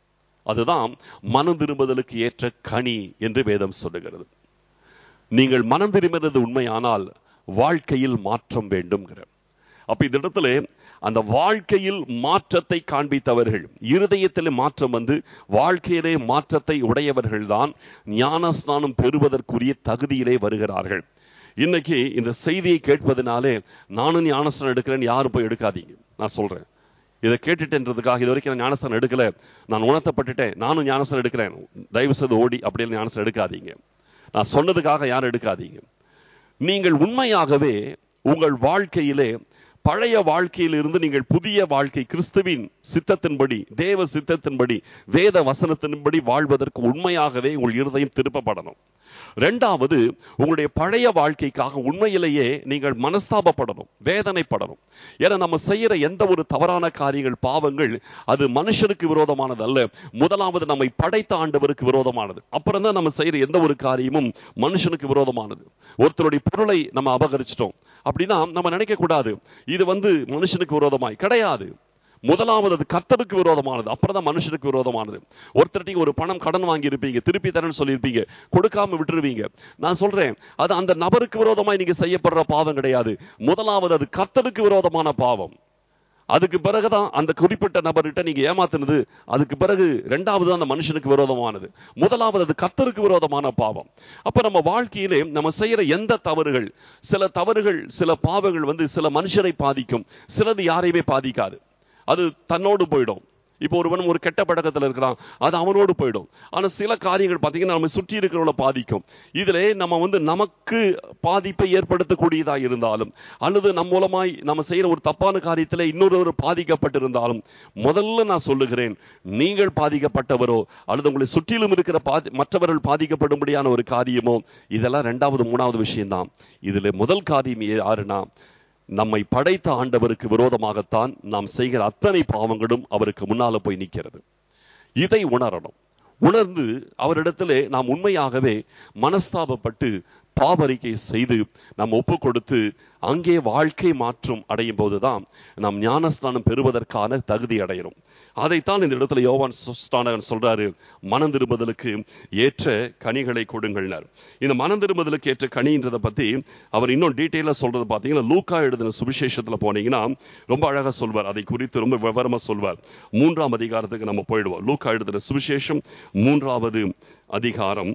அதுதான் மனம் திரும்புதலுக்கு ஏற்ற கனி என்று வேதம் சொல்லுகிறது நீங்கள் மனம் திரும்பினது உண்மையானால் வாழ்க்கையில் மாற்றம் வேண்டும்ங்கிற அப்ப இந்த இடத்துல அந்த வாழ்க்கையில் மாற்றத்தை காண்பித்தவர்கள் இருதயத்தில் மாற்றம் வந்து வாழ்க்கையிலே மாற்றத்தை உடையவர்கள் தான் ஞானஸ்நானம் பெறுவதற்குரிய தகுதியிலே வருகிறார்கள் இன்னைக்கு இந்த செய்தியை கேட்பதனாலே நானும் ஞானஸ்நானம் எடுக்கிறேன்னு யாரும் போய் எடுக்காதீங்க நான் சொல்றேன் இதை கேட்டுட்டேன்றதுக்காக இது வரைக்கும் நான் ஞானஸ்தானம் எடுக்கல நான் உணர்த்தப்பட்டுட்டேன் நானும் ஞானஸ்தானம் எடுக்கிறேன் தயவு செய்து ஓடி அப்படின்னு ஞானஸ்தானம் எடுக்காதீங்க நான் சொன்னதுக்காக யாரும் எடுக்காதீங்க நீங்கள் உண்மையாகவே உங்கள் வாழ்க்கையிலே பழைய வாழ்க்கையிலிருந்து நீங்கள் புதிய வாழ்க்கை கிறிஸ்துவின் சித்தத்தின்படி தேவ சித்தத்தின்படி வேத வசனத்தின்படி வாழ்வதற்கு உண்மையாகவே உங்கள் இருதயம் திருப்பப்படணும் ரெண்டாவது உங்களுடைய பழைய வாழ்க்கைக்காக உண்மையிலேயே நீங்கள் மனஸ்தாபப்படணும் வேதனைப்படணும் ஏன்னா நம்ம செய்யற எந்த ஒரு தவறான காரியங்கள் பாவங்கள் அது மனுஷனுக்கு விரோதமானது அல்ல முதலாவது நம்மை படைத்த ஆண்டவருக்கு விரோதமானது அப்புறம் தான் நம்ம செய்யற எந்த ஒரு காரியமும் மனுஷனுக்கு விரோதமானது ஒருத்தருடைய பொருளை நம்ம அபகரிச்சிட்டோம் அப்படின்னா நம்ம நினைக்க கூடாது இது வந்து மனுஷனுக்கு விரோதமாய் கிடையாது முதலாவது அது கர்த்தருக்கு விரோதமானது அப்புறம் தான் மனுஷனுக்கு விரோதமானது ஒருத்தர்கிட்ட ஒரு பணம் கடன் வாங்கி இருப்பீங்க திருப்பி தரேன்னு சொல்லியிருப்பீங்க கொடுக்காம விட்டுருவீங்க நான் சொல்றேன் அது அந்த நபருக்கு விரோதமாய் நீங்க செய்யப்படுற பாவம் கிடையாது முதலாவது அது கர்த்தருக்கு விரோதமான பாவம் அதுக்கு பிறகுதான் அந்த குறிப்பிட்ட நபர்கிட்ட நீங்க ஏமாத்துனது அதுக்கு பிறகு ரெண்டாவது அந்த மனுஷனுக்கு விரோதமானது முதலாவது அது கத்தருக்கு விரோதமான பாவம் அப்ப நம்ம வாழ்க்கையிலே நம்ம செய்யற எந்த தவறுகள் சில தவறுகள் சில பாவங்கள் வந்து சில மனுஷரை பாதிக்கும் சிலது யாரையுமே பாதிக்காது அது தன்னோடு போயிடும் இப்போ ஒருவன் ஒரு கெட்ட பழக்கத்தில் இருக்கிறான் அது அவனோடு போயிடும் ஆனா சில காரியங்கள் பார்த்தீங்கன்னா நம்ம சுற்றி இருக்கிறவங்கள பாதிக்கும் இதுல நம்ம வந்து நமக்கு பாதிப்பை ஏற்படுத்தக்கூடியதா இருந்தாலும் அல்லது நம் மூலமாய் நம்ம செய்யற ஒரு தப்பான காரியத்தில் இன்னொரு பாதிக்கப்பட்டிருந்தாலும் முதல்ல நான் சொல்லுகிறேன் நீங்கள் பாதிக்கப்பட்டவரோ அல்லது உங்களை சுற்றிலும் இருக்கிற பாதி மற்றவர்கள் பாதிக்கப்படும்படியான ஒரு காரியமோ இதெல்லாம் ரெண்டாவது மூணாவது விஷயம்தான் இதுல முதல் காரியம் யாருன்னா நம்மை படைத்த ஆண்டவருக்கு விரோதமாகத்தான் நாம் செய்கிற அத்தனை பாவங்களும் அவருக்கு முன்னால போய் நிற்கிறது இதை உணரணும் உணர்ந்து அவரிடத்திலே நாம் உண்மையாகவே மனஸ்தாபப்பட்டு பாவரிக்கை செய்து நாம் ஒப்பு கொடுத்து அங்கே வாழ்க்கை மாற்றம் அடையும் போதுதான் நாம் ஞானஸ்தானம் பெறுவதற்கான தகுதி அடையணும் அதைத்தான் இந்த இடத்துல யோவான் ஸ்தானகன் சொல்றாரு மனம் திரும்புதலுக்கு ஏற்ற கனிகளை கொடுங்கள்னார் இந்த மனம் திரும்புதலுக்கு ஏற்ற கனின்றதை பத்தி அவர் இன்னும் டீட்டெயிலா சொல்றது பாத்தீங்கன்னா லூக்கா எழுதின சுவிசேஷத்துல போனீங்கன்னா ரொம்ப அழகா சொல்வார் அதை குறித்து ரொம்ப விவரமா சொல்வார் மூன்றாம் அதிகாரத்துக்கு நம்ம போயிடுவோம் லூக்கா எழுதின சுவிசேஷம் மூன்றாவது அதிகாரம்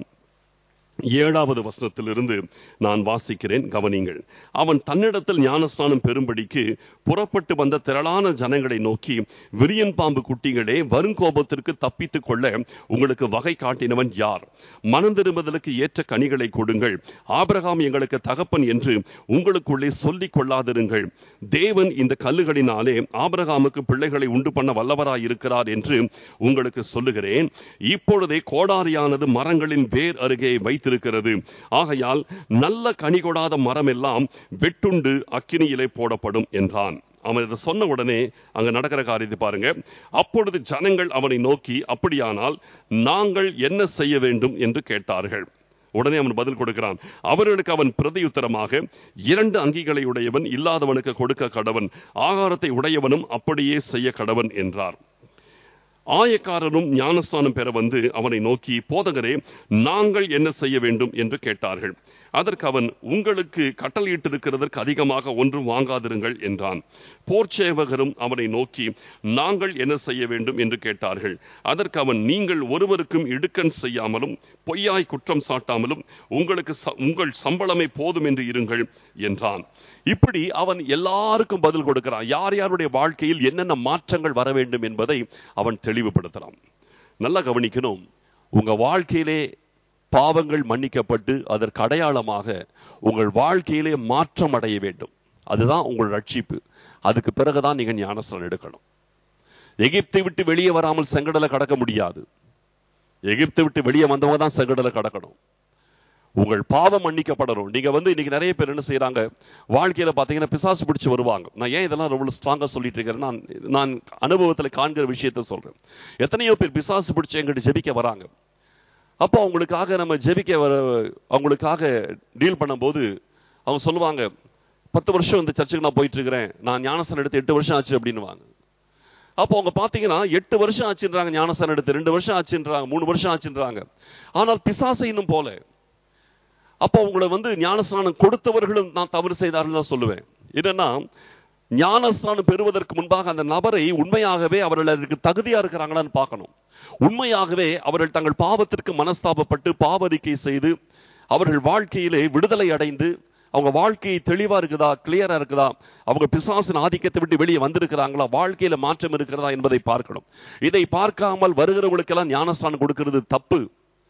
ஏழாவது வசனத்திலிருந்து நான் வாசிக்கிறேன் கவனிங்கள் அவன் தன்னிடத்தில் ஞானஸ்தானம் பெறும்படிக்கு புறப்பட்டு வந்த திரளான ஜனங்களை நோக்கி விரியன் பாம்பு குட்டிகளே வருங்கோபத்திற்கு தப்பித்துக் கொள்ள உங்களுக்கு வகை காட்டினவன் யார் மனம் திரும்புதலுக்கு ஏற்ற கனிகளை கொடுங்கள் ஆபிரகாம் எங்களுக்கு தகப்பன் என்று உங்களுக்குள்ளே சொல்லிக் கொள்ளாதிருங்கள் தேவன் இந்த கல்லுகளினாலே ஆபிரகாமுக்கு பிள்ளைகளை உண்டு பண்ண வல்லவராய் இருக்கிறார் என்று உங்களுக்கு சொல்லுகிறேன் இப்பொழுதே கோடாரியானது மரங்களின் வேர் அருகே வைத்து வைத்திருக்கிறது ஆகையால் நல்ல கனி கொடாத மரம் எல்லாம் வெட்டுண்டு அக்கினியிலே போடப்படும் என்றான் அவன் இதை சொன்ன உடனே அங்க நடக்கிற காரியத்தை பாருங்க அப்பொழுது ஜனங்கள் அவனை நோக்கி அப்படியானால் நாங்கள் என்ன செய்ய வேண்டும் என்று கேட்டார்கள் உடனே அவன் பதில் கொடுக்கிறான் அவர்களுக்கு அவன் பிரதியுத்தரமாக இரண்டு அங்கிகளை உடையவன் இல்லாதவனுக்கு கொடுக்க கடவன் ஆகாரத்தை உடையவனும் அப்படியே செய்ய கடவன் என்றார் ஆயக்காரரும் ஞானஸ்தானம் பெற வந்து அவனை நோக்கி போதகரே நாங்கள் என்ன செய்ய வேண்டும் என்று கேட்டார்கள் அதற்கு அவன் உங்களுக்கு கட்டளையிட்டிருக்கிறதற்கு அதிகமாக ஒன்றும் வாங்காதிருங்கள் என்றான் போர்ச்சேவகரும் அவனை நோக்கி நாங்கள் என்ன செய்ய வேண்டும் என்று கேட்டார்கள் அதற்கு அவன் நீங்கள் ஒருவருக்கும் இடுக்கண் செய்யாமலும் பொய்யாய் குற்றம் சாட்டாமலும் உங்களுக்கு உங்கள் சம்பளமே போதும் என்று இருங்கள் என்றான் இப்படி அவன் எல்லாருக்கும் பதில் கொடுக்கிறான் யார் யாருடைய வாழ்க்கையில் என்னென்ன மாற்றங்கள் வர வேண்டும் என்பதை அவன் தெளிவுபடுத்தலாம் நல்லா கவனிக்கணும் உங்க வாழ்க்கையிலே பாவங்கள் மன்னிக்கப்பட்டு அதற்கு அடையாளமாக உங்கள் வாழ்க்கையிலே மாற்றம் அடைய வேண்டும் அதுதான் உங்கள் ரட்சிப்பு அதுக்கு பிறகுதான் நீங்க ஞானஸ்தானம் எடுக்கணும் எகிப்தை விட்டு வெளியே வராமல் செங்கடலை கடக்க முடியாது எகிப்தை விட்டு வெளியே வந்தவங்க தான் செங்கடலை கடக்கணும் உங்கள் பாவம் மன்னிக்கப்படணும் நீங்க வந்து இன்னைக்கு நிறைய பேர் என்ன செய்யறாங்க வாழ்க்கையில பாத்தீங்கன்னா பிசாசு பிடிச்சு வருவாங்க நான் ஏன் இதெல்லாம் ரொம்ப ஸ்ட்ராங்கா சொல்லிட்டு இருக்கேன் நான் நான் அனுபவத்துல காண்கிற விஷயத்த சொல்றேன் எத்தனையோ பேர் பிசாசு பிடிச்சு எங்கிட்ட ஜெபிக்க வராங்க அப்போ அவங்களுக்காக நம்ம ஜெபிக்க வர அவங்களுக்காக டீல் பண்ணும்போது அவங்க சொல்லுவாங்க பத்து வருஷம் இந்த சர்ச்சுக்கு நான் போயிட்டு இருக்கிறேன் நான் ஞானசனம் எடுத்து எட்டு வருஷம் ஆச்சு அப்படின்னுவாங்க அப்போ அவங்க பாத்தீங்கன்னா எட்டு வருஷம் ஆச்சுன்றாங்க ஞானசனம் எடுத்து ரெண்டு வருஷம் ஆச்சுன்றாங்க மூணு வருஷம் ஆச்சுன்றாங்க ஆனால் பிசாசை இன்னும் போல அப்போ உங்களை வந்து ஞானஸ்நானம் கொடுத்தவர்களும் நான் தவறு செய்தார்கள் தான் சொல்லுவேன் என்னன்னா ஞானஸ்நானம் பெறுவதற்கு முன்பாக அந்த நபரை உண்மையாகவே அவர்கள் அதற்கு தகுதியா இருக்கிறாங்களான்னு பார்க்கணும் உண்மையாகவே அவர்கள் தங்கள் பாவத்திற்கு மனஸ்தாபப்பட்டு பாவரிக்கை செய்து அவர்கள் வாழ்க்கையிலே விடுதலை அடைந்து அவங்க வாழ்க்கை தெளிவா இருக்குதா கிளியரா இருக்குதா அவங்க பிசாசின் ஆதிக்கத்தை விட்டு வெளியே வந்திருக்கிறாங்களா வாழ்க்கையில மாற்றம் இருக்கிறதா என்பதை பார்க்கணும் இதை பார்க்காமல் வருகிறவங்களுக்கெல்லாம் ஞானஸ்தானம் கொடுக்கிறது தப்பு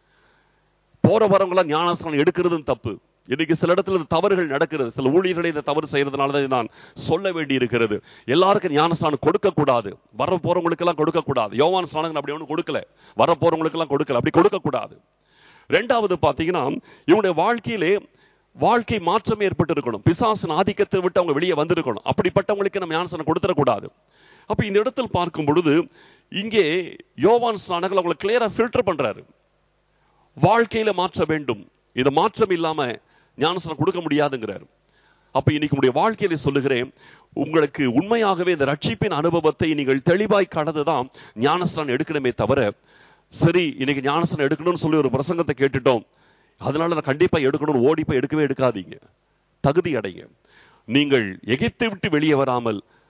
போற வரவங்களாம் ஞானஸ்தானம் எடுக்கிறதும் தப்பு இன்னைக்கு சில இடத்துல தவறுகள் நடக்கிறது சில ஊழியர்களை இந்த தவறு செய்யறதுனால தான் நான் சொல்ல வேண்டி இருக்கிறது எல்லாருக்கும் ஞானஸ்தானம் கொடுக்க கூடாது வர போறவங்களுக்கு எல்லாம் கொடுக்க கூடாது யோவான் ஸ்தானம் அப்படி ஒன்றும் கொடுக்கல வர போறவங்களுக்கு எல்லாம் கொடுக்கல அப்படி கொடுக்க கூடாது ரெண்டாவது பாத்தீங்கன்னா இவனுடைய வாழ்க்கையிலே வாழ்க்கை மாற்றம் ஏற்பட்டு இருக்கணும் பிசாசின் ஆதிக்கத்தை விட்டு அவங்க வெளியே வந்திருக்கணும் அப்படிப்பட்டவங்களுக்கு நம்ம ஞானஸ்தானம் கொடுத்துடக்கூடாது அப்ப இந்த இடத்தில் பார்க்கும் பொழுது இங்கே யோவான் ஸ்நானங்கள் அவங்களை கிளியரா ஃபில்டர் பண்றாரு வாழ்க்கையில மாற்ற வேண்டும் இது மாற்றம் இல்லாம ஞானசனம் கொடுக்க முடியாதுங்கிறார் அப்ப இன்னைக்கு உடைய வாழ்க்கையில சொல்லுகிறேன் உங்களுக்கு உண்மையாகவே இந்த ரட்சிப்பின் அனுபவத்தை நீங்கள் தெளிவாய் கடந்துதான் ஞானஸ்தானம் எடுக்கணுமே தவிர சரி இன்னைக்கு ஞானஸ்தானம் எடுக்கணும்னு சொல்லி ஒரு பிரசங்கத்தை கேட்டுட்டோம் அதனால நான் கண்டிப்பா எடுக்கணும்னு ஓடி போய் எடுக்கவே எடுக்காதீங்க தகுதி அடைங்க நீங்கள் எகிப்தை விட்டு வெளியே வராமல்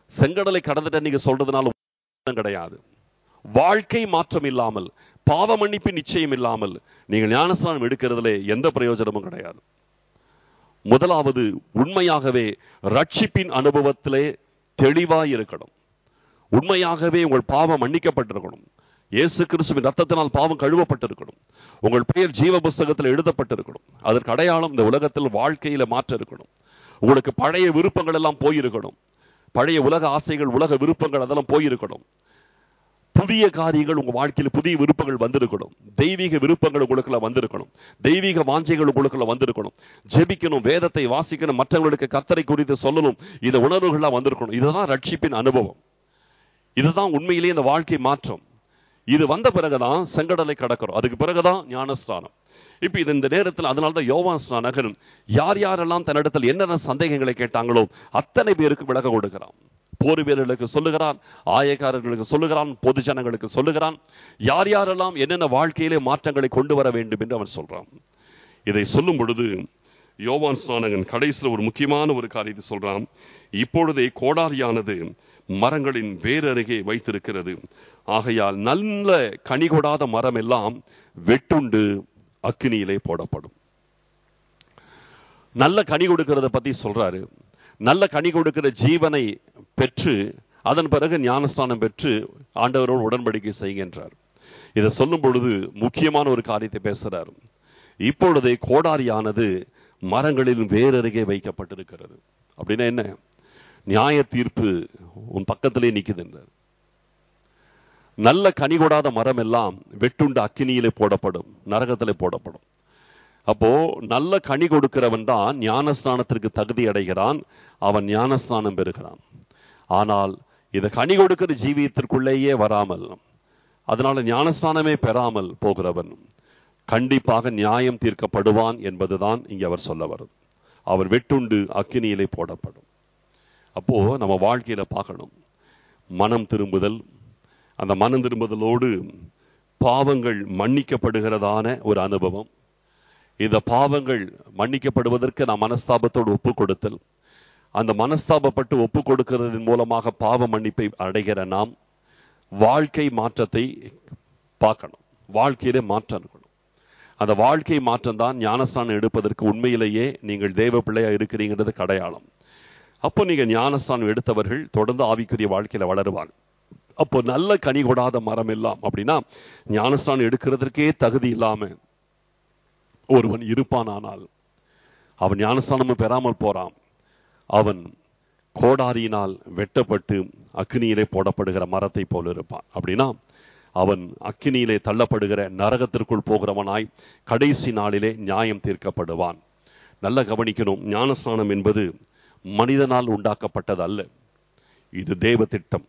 செங்கடலை கடந்துட்ட நீங்க சொல்றதுனால ஒண்ணும் கிடையாது வாழ்க்கை மாற்றம் இல்லாமல் பாவ மன்னிப்பு நிச்சயம் இல்லாமல் நீங்கள் ஞானஸ்நானம் எடுக்கிறதுல எந்த பிரயோஜனமும் கிடையாது முதலாவது உண்மையாகவே ரட்சிப்பின் அனுபவத்திலே தெளிவாய் இருக்கணும் உண்மையாகவே உங்கள் பாவம் மன்னிக்கப்பட்டிருக்கணும் இயேசு கிறிஸ்துவின் ரத்தத்தினால் பாவம் கழுவப்பட்டிருக்கணும் உங்கள் பெயர் ஜீவ புஸ்தகத்தில் எழுதப்பட்டிருக்கணும் அதற்கு அடையாளம் இந்த உலகத்தில் வாழ்க்கையில மாற்றம் இருக்கணும் உங்களுக்கு பழைய விருப்பங்கள் எல்லாம் போயிருக்கணும் பழைய உலக ஆசைகள் உலக விருப்பங்கள் அதெல்லாம் போயிருக்கணும் புதிய காரியங்கள் உங்க வாழ்க்கையில் புதிய விருப்பங்கள் வந்திருக்கணும் தெய்வீக விருப்பங்கள் உங்களுக்குள்ள வந்திருக்கணும் தெய்வீக வாஞ்சைகள் உங்களுக்குள்ள வந்திருக்கணும் ஜெபிக்கணும் வேதத்தை வாசிக்கணும் மற்றவங்களுக்கு கத்தரை குறித்து சொல்லணும் இந்த உணர்வுகள்லாம் வந்திருக்கணும் இதுதான் ரட்சிப்பின் அனுபவம் இதுதான் உண்மையிலேயே இந்த வாழ்க்கை மாற்றம் இது வந்த பிறகுதான் செங்கடலை கடக்கிறோம் அதுக்கு பிறகுதான் ஞானஸ்தானம் இப்ப இது இந்த நேரத்தில் அதனால தான் யோவான் ஸ்நானகன் யார் யாரெல்லாம் தன்னிடத்தில் என்னென்ன சந்தேகங்களை கேட்டாங்களோ அத்தனை பேருக்கு விளக்கம் கொடுக்கிறான் போர் வீரர்களுக்கு சொல்லுகிறான் ஆயக்காரர்களுக்கு சொல்லுகிறான் பொது ஜனங்களுக்கு சொல்லுகிறான் யார் யாரெல்லாம் என்னென்ன வாழ்க்கையிலே மாற்றங்களை கொண்டு வர வேண்டும் என்று அவன் சொல்றான் இதை சொல்லும் பொழுது யோவான் ஸ்நானகன் கடைசியில் ஒரு முக்கியமான ஒரு காரியத்தை சொல்றான் இப்பொழுதே கோடாரியானது மரங்களின் வேரருகே வைத்திருக்கிறது ஆகையால் நல்ல கனி கொடாத மரம் எல்லாம் வெட்டுண்டு அக்கினியிலே போடப்படும் நல்ல கனி கொடுக்கிறத பத்தி சொல்றாரு நல்ல கனி கொடுக்கிற ஜீவனை பெற்று அதன் பிறகு ஞானஸ்தானம் பெற்று ஆண்டவரோடு உடன்படிக்கை செய்கின்றார் இதை சொல்லும் பொழுது முக்கியமான ஒரு காரியத்தை பேசுறார் இப்பொழுதே கோடாரியானது மரங்களில் வேரருகே வைக்கப்பட்டிருக்கிறது அப்படின்னா என்ன நியாய தீர்ப்பு உன் பக்கத்திலே நிக்குது என்றார் நல்ல கனி கொடாத மரம் எல்லாம் வெட்டுண்டு அக்கினியிலே போடப்படும் நரகத்திலே போடப்படும் அப்போ நல்ல கனி கொடுக்கிறவன் தான் ஞானஸ்நானத்திற்கு தகுதி அடைகிறான் அவன் ஞானஸ்நானம் பெறுகிறான் ஆனால் இந்த கனி கொடுக்கிற ஜீவியத்திற்குள்ளேயே வராமல் அதனால ஞானஸ்தானமே பெறாமல் போகிறவன் கண்டிப்பாக நியாயம் தீர்க்கப்படுவான் என்பதுதான் இங்க அவர் சொல்ல வருது அவர் வெட்டுண்டு அக்கினியிலே போடப்படும் அப்போ நம்ம வாழ்க்கையில பார்க்கணும் மனம் திரும்புதல் அந்த மனம் திரும்புதலோடு பாவங்கள் மன்னிக்கப்படுகிறதான ஒரு அனுபவம் இந்த பாவங்கள் மன்னிக்கப்படுவதற்கு நாம் மனஸ்தாபத்தோடு ஒப்பு கொடுத்தல் அந்த மனஸ்தாபப்பட்டு ஒப்பு கொடுக்கிறதன் மூலமாக பாவ மன்னிப்பை அடைகிற நாம் வாழ்க்கை மாற்றத்தை பார்க்கணும் வாழ்க்கையிலே மாற்றம் இருக்கணும் அந்த வாழ்க்கை மாற்றம் தான் ஞானஸ்தானம் எடுப்பதற்கு உண்மையிலேயே நீங்கள் தேவ பிள்ளையா இருக்கிறீங்கிறது அடையாளம் அப்போ நீங்க ஞானஸ்தானம் எடுத்தவர்கள் தொடர்ந்து ஆவிக்குரிய வாழ்க்கையில வளருவாங்க அப்போ நல்ல கனி கொடாத மரம் எல்லாம் அப்படின்னா ஞானஸ்தானம் எடுக்கிறதுக்கே தகுதி இல்லாம ஒருவன் இருப்பானானால் அவன் ஞானஸ்தானமும் பெறாமல் போறான் அவன் கோடாரியினால் வெட்டப்பட்டு அக்னியிலே போடப்படுகிற மரத்தை போல இருப்பான் அப்படின்னா அவன் அக்கினியிலே தள்ளப்படுகிற நரகத்திற்குள் போகிறவனாய் கடைசி நாளிலே நியாயம் தீர்க்கப்படுவான் நல்ல கவனிக்கணும் ஞானஸ்நானம் என்பது மனிதனால் உண்டாக்கப்பட்டது அல்ல இது தேவ திட்டம்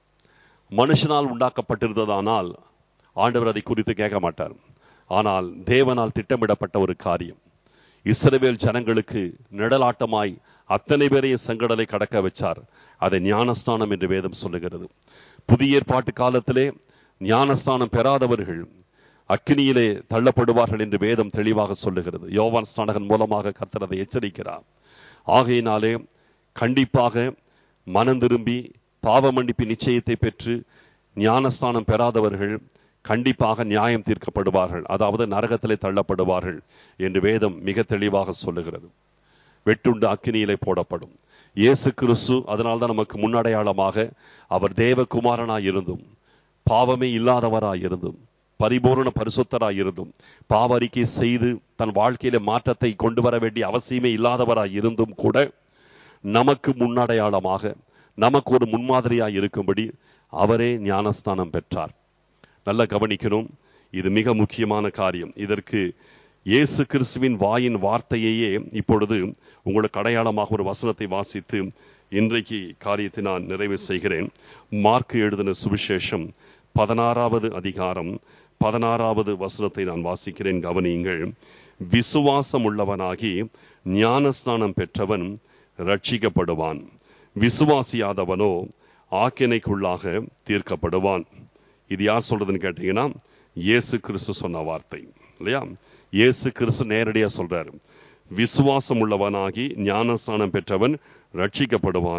மனுஷனால் உண்டாக்கப்பட்டிருந்ததானால் ஆண்டவர் அதை குறித்து கேட்க மாட்டார் ஆனால் தேவனால் திட்டமிடப்பட்ட ஒரு காரியம் இஸ்ரவேல் ஜனங்களுக்கு நிழலாட்டமாய் அத்தனை பேரையும் செங்கடலை கடக்க வச்சார் அதை ஞானஸ்தானம் என்று வேதம் சொல்லுகிறது புதிய ஏற்பாட்டு காலத்திலே ஞானஸ்தானம் பெறாதவர்கள் அக்கினியிலே தள்ளப்படுவார்கள் என்று வேதம் தெளிவாக சொல்லுகிறது யோவான் ஸ்நானகன் மூலமாக கர்த்தர் அதை எச்சரிக்கிறார் ஆகையினாலே கண்டிப்பாக மனம் திரும்பி பாவ மன்னிப்பு நிச்சயத்தை பெற்று ஞானஸ்தானம் பெறாதவர்கள் கண்டிப்பாக நியாயம் தீர்க்கப்படுவார்கள் அதாவது நரகத்திலே தள்ளப்படுவார்கள் என்று வேதம் மிக தெளிவாக சொல்லுகிறது வெட்டுண்டு அக்கினியிலே போடப்படும் இயேசு கிறிஸ்து அதனால்தான் நமக்கு முன்னடையாளமாக அவர் தேவகுமாரனாய் இருந்தும் பாவமே இல்லாதவராய் இருந்தும் பரிபூர்ண பரிசுத்தராய் இருந்தும் பாவ அறிக்கை செய்து தன் வாழ்க்கையில மாற்றத்தை கொண்டு வர வேண்டிய அவசியமே இல்லாதவராய் இருந்தும் கூட நமக்கு முன்னடையாளமாக நமக்கு ஒரு முன்மாதிரியாய் இருக்கும்படி அவரே ஞானஸ்தானம் பெற்றார் நல்ல கவனிக்கணும் இது மிக முக்கியமான காரியம் இதற்கு இயேசு கிறிஸ்துவின் வாயின் வார்த்தையையே இப்பொழுது உங்களுக்கு அடையாளமாக ஒரு வசனத்தை வாசித்து இன்றைக்கு காரியத்தை நான் நிறைவு செய்கிறேன் மார்க் எழுதின சுவிசேஷம் பதினாறாவது அதிகாரம் பதினாறாவது வசனத்தை நான் வாசிக்கிறேன் கவனியுங்கள் விசுவாசம் உள்ளவனாகி ஞானஸ்நானம் பெற்றவன் ரட்சிக்கப்படுவான் விசுவாசியாதவனோ ஆக்கினைக்குள்ளாக தீர்க்கப்படுவான் இது யார் சொல்றதுன்னு கேட்டீங்கன்னா இயேசு கிறிஸ்து சொன்ன வார்த்தை இல்லையா இயேசு கிறிஸ்து நேரடியா சொல்றாரு விசுவாசம் உள்ளவனாகி ஞானஸ்தானம் பெற்றவன் ரட்சிக்கப்படுவான்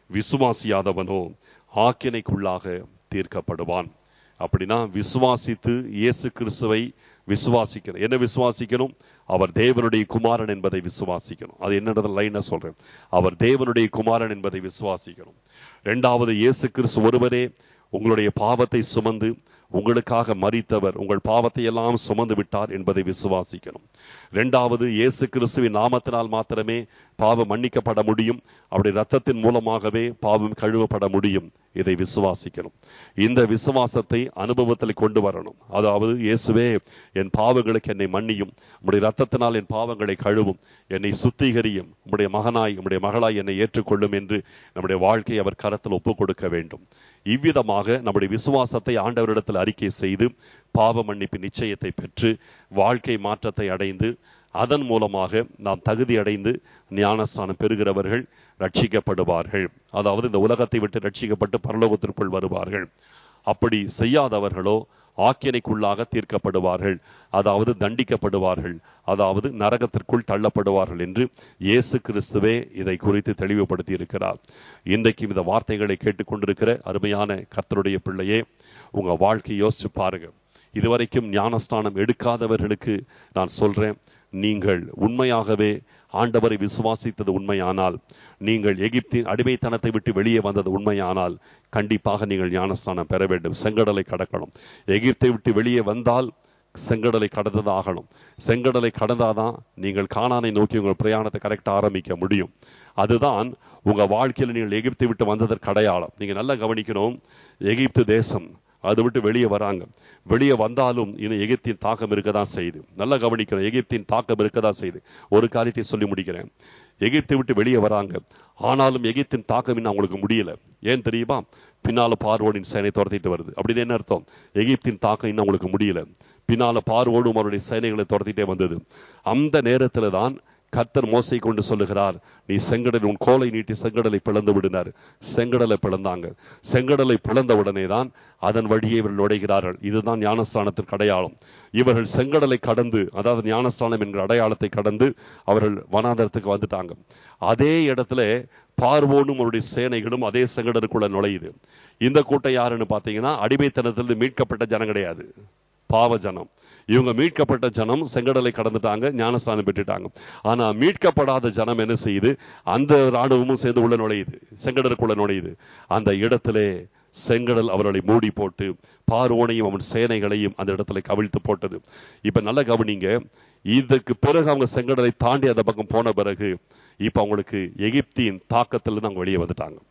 விசுவாசியாதவனோ ஆக்கினைக்குள்ளாக தீர்க்கப்படுவான் அப்படின்னா விசுவாசித்து இயேசு கிறிஸ்துவை விசுவாசிக்கணும் என்ன விசுவாசிக்கணும் அவர் தேவனுடைய குமாரன் என்பதை விசுவாசிக்கணும் அது என்னது லைனா சொல்றேன் அவர் தேவனுடைய குமாரன் என்பதை விசுவாசிக்கணும் இரண்டாவது இயேசு கிறிஸ்து ஒருவரே உங்களுடைய பாவத்தை சுமந்து உங்களுக்காக மறித்தவர் உங்கள் பாவத்தை எல்லாம் சுமந்து விட்டார் என்பதை விசுவாசிக்கணும் இரண்டாவது இயேசு கிறிஸ்துவின் நாமத்தினால் மாத்திரமே பாவம் மன்னிக்கப்பட முடியும் அவருடைய ரத்தத்தின் மூலமாகவே பாவம் கழுவப்பட முடியும் இதை விசுவாசிக்கணும் இந்த விசுவாசத்தை அனுபவத்தில் கொண்டு வரணும் அதாவது இயேசுவே என் பாவங்களுக்கு என்னை மன்னியும் உம்முடைய ரத்தத்தினால் என் பாவங்களை கழுவும் என்னை சுத்திகரியும் உம்முடைய மகனாய் உம்முடைய மகளாய் என்னை ஏற்றுக்கொள்ளும் என்று நம்முடைய வாழ்க்கையை அவர் கரத்தில் ஒப்புக் கொடுக்க வேண்டும் இவ்விதமாக நம்முடைய விசுவாசத்தை ஆண்டவரிடத்தில் அறிக்கை செய்து பாவ மன்னிப்பு நிச்சயத்தை பெற்று வாழ்க்கை மாற்றத்தை அடைந்து அதன் மூலமாக நாம் தகுதி அடைந்து ஞானஸ்தானம் பெறுகிறவர்கள் ரட்சிக்கப்படுவார்கள் அதாவது இந்த உலகத்தை விட்டு ரட்சிக்கப்பட்டு பரலோகத்திற்குள் வருவார்கள் அப்படி செய்யாதவர்களோ ஆக்கினைக்குள்ளாக தீர்க்கப்படுவார்கள் அதாவது தண்டிக்கப்படுவார்கள் அதாவது நரகத்திற்குள் தள்ளப்படுவார்கள் என்று இயேசு கிறிஸ்துவே இதை குறித்து தெளிவுபடுத்தி இருக்கிறார் இன்றைக்கும் இந்த வார்த்தைகளை கேட்டுக்கொண்டிருக்கிற அருமையான கர்த்தருடைய பிள்ளையே உங்க வாழ்க்கை யோசிச்சு பாருங்க இதுவரைக்கும் ஞானஸ்தானம் எடுக்காதவர்களுக்கு நான் சொல்றேன் நீங்கள் உண்மையாகவே ஆண்டவரை விசுவாசித்தது உண்மையானால் நீங்கள் எகிப்தின் அடிமைத்தனத்தை விட்டு வெளியே வந்தது உண்மையானால் கண்டிப்பாக நீங்கள் ஞானஸ்தானம் பெற வேண்டும் செங்கடலை கடக்கணும் எகிப்தை விட்டு வெளியே வந்தால் செங்கடலை கடந்ததாகணும் செங்கடலை கடந்தாதான் நீங்கள் காணானை நோக்கி உங்கள் பிரயாணத்தை கரெக்டாக ஆரம்பிக்க முடியும் அதுதான் உங்க வாழ்க்கையில் நீங்கள் எகிப்தை விட்டு வந்ததற்கு அடையாளம் நீங்க நல்லா கவனிக்கணும் எகிப்து தேசம் அதை விட்டு வெளியே வராங்க வெளியே வந்தாலும் இன்னும் எகிப்தின் தாக்கம் இருக்க தான் செய்யுது நல்லா கவனிக்கணும் எகிப்தின் தாக்கம் இருக்க தான் செய்யுது ஒரு காரியத்தை சொல்லி முடிக்கிறேன் எகிப்தை விட்டு வெளியே வராங்க ஆனாலும் எகிப்தின் தாக்கம் இன்னும் அவங்களுக்கு முடியல ஏன் தெரியுமா பின்னால பார்வோடின் சேனை துரத்திட்டு வருது அப்படின்னு என்ன அர்த்தம் எகிப்தின் தாக்கம் இன்னும் அவங்களுக்கு முடியல பின்னால பார்வோடும் அவருடைய சேனைகளை துரத்திட்டே வந்தது அந்த நேரத்துல தான் கர்த்தர் மோசை கொண்டு சொல்லுகிறார் நீ செங்கடல் உன் கோலை நீட்டி செங்கடலை பிளந்து விடினார் செங்கடலை பிளந்தாங்க செங்கடலை பிளந்த உடனே தான் அதன் வழியே இவர்கள் நுழைகிறார்கள் இதுதான் ஞானஸ்தானத்திற்கு அடையாளம் இவர்கள் செங்கடலை கடந்து அதாவது ஞானஸ்தானம் என்கிற அடையாளத்தை கடந்து அவர்கள் வனாந்தரத்துக்கு வந்துட்டாங்க அதே இடத்துல பார்வோனும் அவருடைய சேனைகளும் அதே செங்கடலுக்குள்ள நுழையுது இந்த கூட்டம் யாருன்னு பாத்தீங்கன்னா அடிமைத்தனத்திலிருந்து மீட்கப்பட்ட ஜனம் கிடையாது பாவ ஜனம் இவங்க மீட்கப்பட்ட ஜனம் செங்கடலை கடந்துட்டாங்க ஞானஸ்தானம் பெற்றுட்டாங்க ஆனா மீட்கப்படாத ஜனம் என்ன செய்யுது அந்த ராணுவமும் சேர்ந்து உள்ள நுழையுது செங்கடலுக்குள்ள நுழையுது அந்த இடத்திலே செங்கடல் அவர்களை மூடி போட்டு பார்வோனையும் அவன் சேனைகளையும் அந்த இடத்துல கவிழ்த்து போட்டது இப்ப நல்ல கவனிங்க இதற்கு பிறகு அவங்க செங்கடலை தாண்டி அந்த பக்கம் போன பிறகு இப்ப அவங்களுக்கு எகிப்தின் தாக்கத்திலிருந்து அவங்க வெளியே வந்துட்டாங்க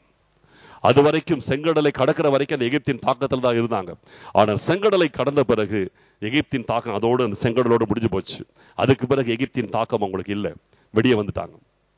அது வரைக்கும் செங்கடலை கடக்கிற வரைக்கும் அந்த எகிப்தின் தாக்கத்தில் தான் இருந்தாங்க ஆனால் செங்கடலை கடந்த பிறகு எகிப்தின் தாக்கம் அதோடு அந்த செங்கடலோடு முடிஞ்சு போச்சு அதுக்கு பிறகு எகிப்தின் தாக்கம் அவங்களுக்கு இல்லை வெளியே வந்துட்டாங்க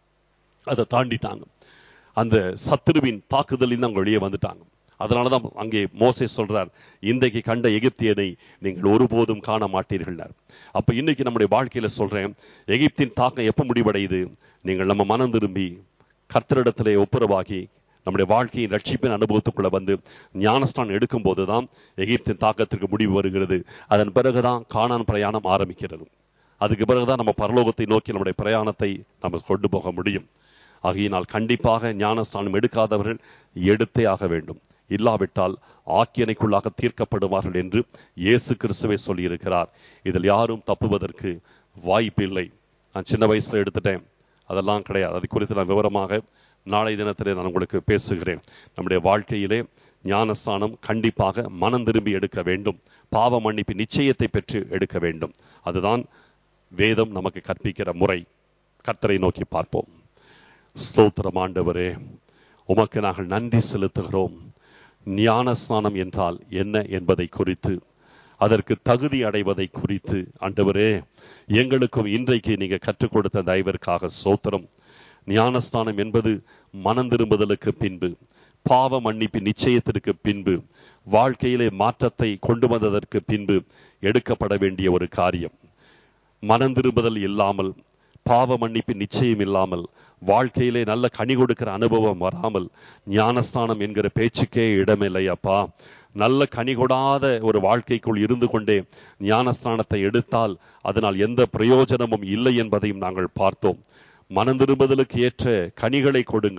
அதை தாண்டிட்டாங்க அந்த சத்துருவின் தாக்குதலில் அவங்க வெளியே வந்துட்டாங்க அதனாலதான் அங்கே மோசே சொல்றார் இன்றைக்கு கண்ட எகிப்தியனை நீங்கள் ஒருபோதும் காண மாட்டீர்கள் அப்ப இன்னைக்கு நம்முடைய வாழ்க்கையில சொல்றேன் எகிப்தின் தாக்கம் எப்ப முடிவடையுது நீங்கள் நம்ம மனம் திரும்பி கர்த்தரிடத்திலே ஒப்புரவாகி நம்முடைய வாழ்க்கையின் ரட்சிப்பின் அனுபவத்துக்குள்ள வந்து ஞானஸ்தானம் எடுக்கும் போதுதான் எகிப்தின் தாக்கத்திற்கு முடிவு வருகிறது அதன் பிறகுதான் காணான் பிரயாணம் ஆரம்பிக்கிறது அதுக்கு பிறகுதான் நம்ம பரலோகத்தை நோக்கி நம்முடைய பிரயாணத்தை நம்ம கொண்டு போக முடியும் ஆகையினால் கண்டிப்பாக ஞானஸ்தானம் எடுக்காதவர்கள் எடுத்தே ஆக வேண்டும் இல்லாவிட்டால் ஆக்கியனைக்குள்ளாக தீர்க்கப்படுவார்கள் என்று இயேசு கிறிஸ்துவை சொல்லியிருக்கிறார் இதில் யாரும் தப்புவதற்கு வாய்ப்பில்லை நான் சின்ன வயசுல எடுத்துட்டேன் அதெல்லாம் கிடையாது அது குறித்து நான் விவரமாக நாளை தினத்திலே நான் உங்களுக்கு பேசுகிறேன் நம்முடைய வாழ்க்கையிலே ஞானஸ்தானம் கண்டிப்பாக மனம் திரும்பி எடுக்க வேண்டும் பாவ மன்னிப்பு நிச்சயத்தை பெற்று எடுக்க வேண்டும் அதுதான் வேதம் நமக்கு கற்பிக்கிற முறை கர்த்தரை நோக்கி பார்ப்போம் ஸ்தோத்திரம் ஆண்டவரே உமக்கு நாங்கள் நன்றி செலுத்துகிறோம் ஞானஸ்நானம் என்றால் என்ன என்பதை குறித்து அதற்கு தகுதி அடைவதை குறித்து ஆண்டவரே எங்களுக்கும் இன்றைக்கு நீங்க கற்றுக் கொடுத்த தயவிற்காக சோத்திரம் ஞானஸ்தானம் என்பது மனம் திரும்புதலுக்கு பின்பு பாவ மன்னிப்பு நிச்சயத்திற்கு பின்பு வாழ்க்கையிலே மாற்றத்தை கொண்டு வந்ததற்கு பின்பு எடுக்கப்பட வேண்டிய ஒரு காரியம் மனம் திரும்புதல் இல்லாமல் பாவ மன்னிப்பு நிச்சயம் இல்லாமல் வாழ்க்கையிலே நல்ல கனி கொடுக்கிற அனுபவம் வராமல் ஞானஸ்தானம் என்கிற பேச்சுக்கே இடமில்லை அப்பா நல்ல கனி கொடாத ஒரு வாழ்க்கைக்குள் இருந்து கொண்டே ஞானஸ்தானத்தை எடுத்தால் அதனால் எந்த பிரயோஜனமும் இல்லை என்பதையும் நாங்கள் பார்த்தோம் மனம் திரும்புதலுக்கு ஏற்ற கனிகளை கொடுங்கள்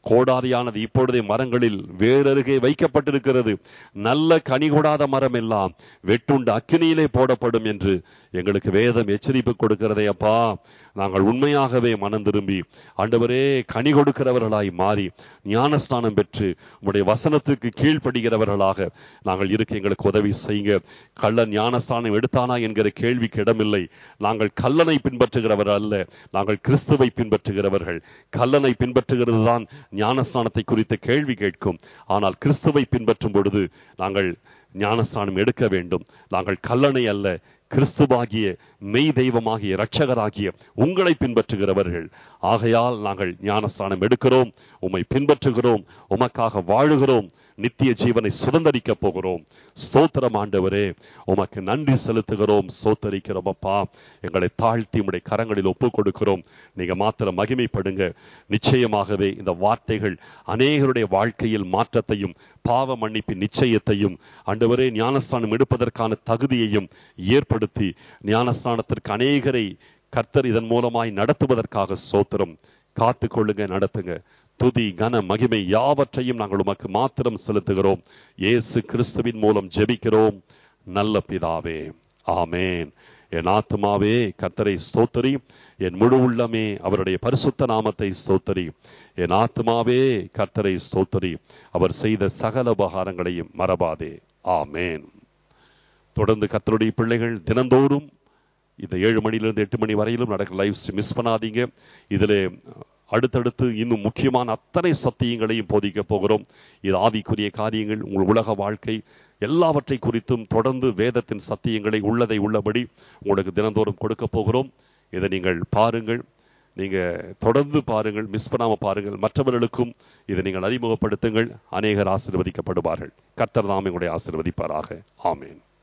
கோடாரியானது இப்பொழுதே மரங்களில் வேறருகே வைக்கப்பட்டிருக்கிறது நல்ல கனி கொடாத மரம் எல்லாம் வெட்டுண்டு அக்கினியிலே போடப்படும் என்று எங்களுக்கு வேதம் எச்சரிப்பு கொடுக்கிறதே அப்பா நாங்கள் உண்மையாகவே மனம் திரும்பி ஆண்டவரே கனி கொடுக்கிறவர்களாய் மாறி ஞானஸ்நானம் பெற்று உம்முடைய வசனத்துக்கு கீழ்ப்படுகிறவர்களாக நாங்கள் இருக்க எங்களுக்கு உதவி செய்யுங்க கள்ளன் ஞானஸ்தானம் எடுத்தானா என்கிற கேள்விக்கு இடமில்லை நாங்கள் கல்லனை பின்பற்றுகிறவர்கள் அல்ல நாங்கள் கிறிஸ்துவை பின்பற்றுகிறவர்கள் கல்லனை பின்பற்றுகிறது தான் ஞானஸ்நானத்தை குறித்த கேள்வி கேட்கும் ஆனால் கிறிஸ்துவை பின்பற்றும் பொழுது நாங்கள் ஞானஸ்நானம் எடுக்க வேண்டும் நாங்கள் கல்லணை அல்ல கிறிஸ்துவாகிய மெய் தெய்வமாகிய இரட்சகராகிய உங்களை பின்பற்றுகிறவர்கள் ஆகையால் நாங்கள் ஞானஸ்தானம் எடுக்கிறோம் உம்மை பின்பற்றுகிறோம் உமக்காக வாழுகிறோம் நித்திய ஜீவனை சுதந்தரிக்க போகிறோம் ஸ்தோத்திரம் ஆண்டவரே உமக்கு நன்றி செலுத்துகிறோம் ஸ்தோத்தரிக்கிறோம் அப்பா எங்களை தாழ்த்தி உடைய கரங்களில் ஒப்பு கொடுக்கிறோம் நீங்க மாத்திரம் மகிமைப்படுங்க நிச்சயமாகவே இந்த வார்த்தைகள் அநேகருடைய வாழ்க்கையில் மாற்றத்தையும் பாவ மன்னிப்பின் நிச்சயத்தையும் ஆண்டவரே ஞானஸ்தானம் எடுப்பதற்கான தகுதியையும் ஏற்படுத்தி ஞானஸ்தானத்திற்கு அநேகரை கர்த்தர் இதன் மூலமாய் நடத்துவதற்காக சோத்திரம் காத்து கொள்ளுங்க நடத்துங்க துதி கன மகிமை யாவற்றையும் நாங்கள் உமக்கு மாத்திரம் செலுத்துகிறோம் இயேசு கிறிஸ்துவின் மூலம் ஜெபிக்கிறோம் நல்ல பிதாவே ஆமேன் என் ஆத்மாவே கர்த்தரை ஸ்தோத்தரி என் முழு உள்ளமே அவருடைய பரிசுத்த நாமத்தை ஸ்தோத்தரி என் ஆத்மாவே கர்த்தரை ஸ்தோத்தரி அவர் செய்த சகல உபகாரங்களையும் மறவாதே ஆமேன் தொடர்ந்து கர்த்தருடைய பிள்ளைகள் தினந்தோறும் இந்த ஏழு மணிலிருந்து எட்டு மணி வரையிலும் நடக்கிற லைவ் மிஸ் பண்ணாதீங்க இதில் அடுத்தடுத்து இன்னும் முக்கியமான அத்தனை சத்தியங்களையும் போதிக்க போகிறோம் இது ஆவிக்குரிய காரியங்கள் உங்கள் உலக வாழ்க்கை எல்லாவற்றை குறித்தும் தொடர்ந்து வேதத்தின் சத்தியங்களை உள்ளதை உள்ளபடி உங்களுக்கு தினந்தோறும் கொடுக்க போகிறோம் இதை நீங்கள் பாருங்கள் நீங்க தொடர்ந்து பாருங்கள் மிஸ் பண்ணாம பாருங்கள் மற்றவர்களுக்கும் இதை நீங்கள் அறிமுகப்படுத்துங்கள் அநேகர் ஆசிர்வதிக்கப்படுவார்கள் கர்த்தர் தாமே உங்களை ஆசிர்வதிப்பாராக ஆமேன்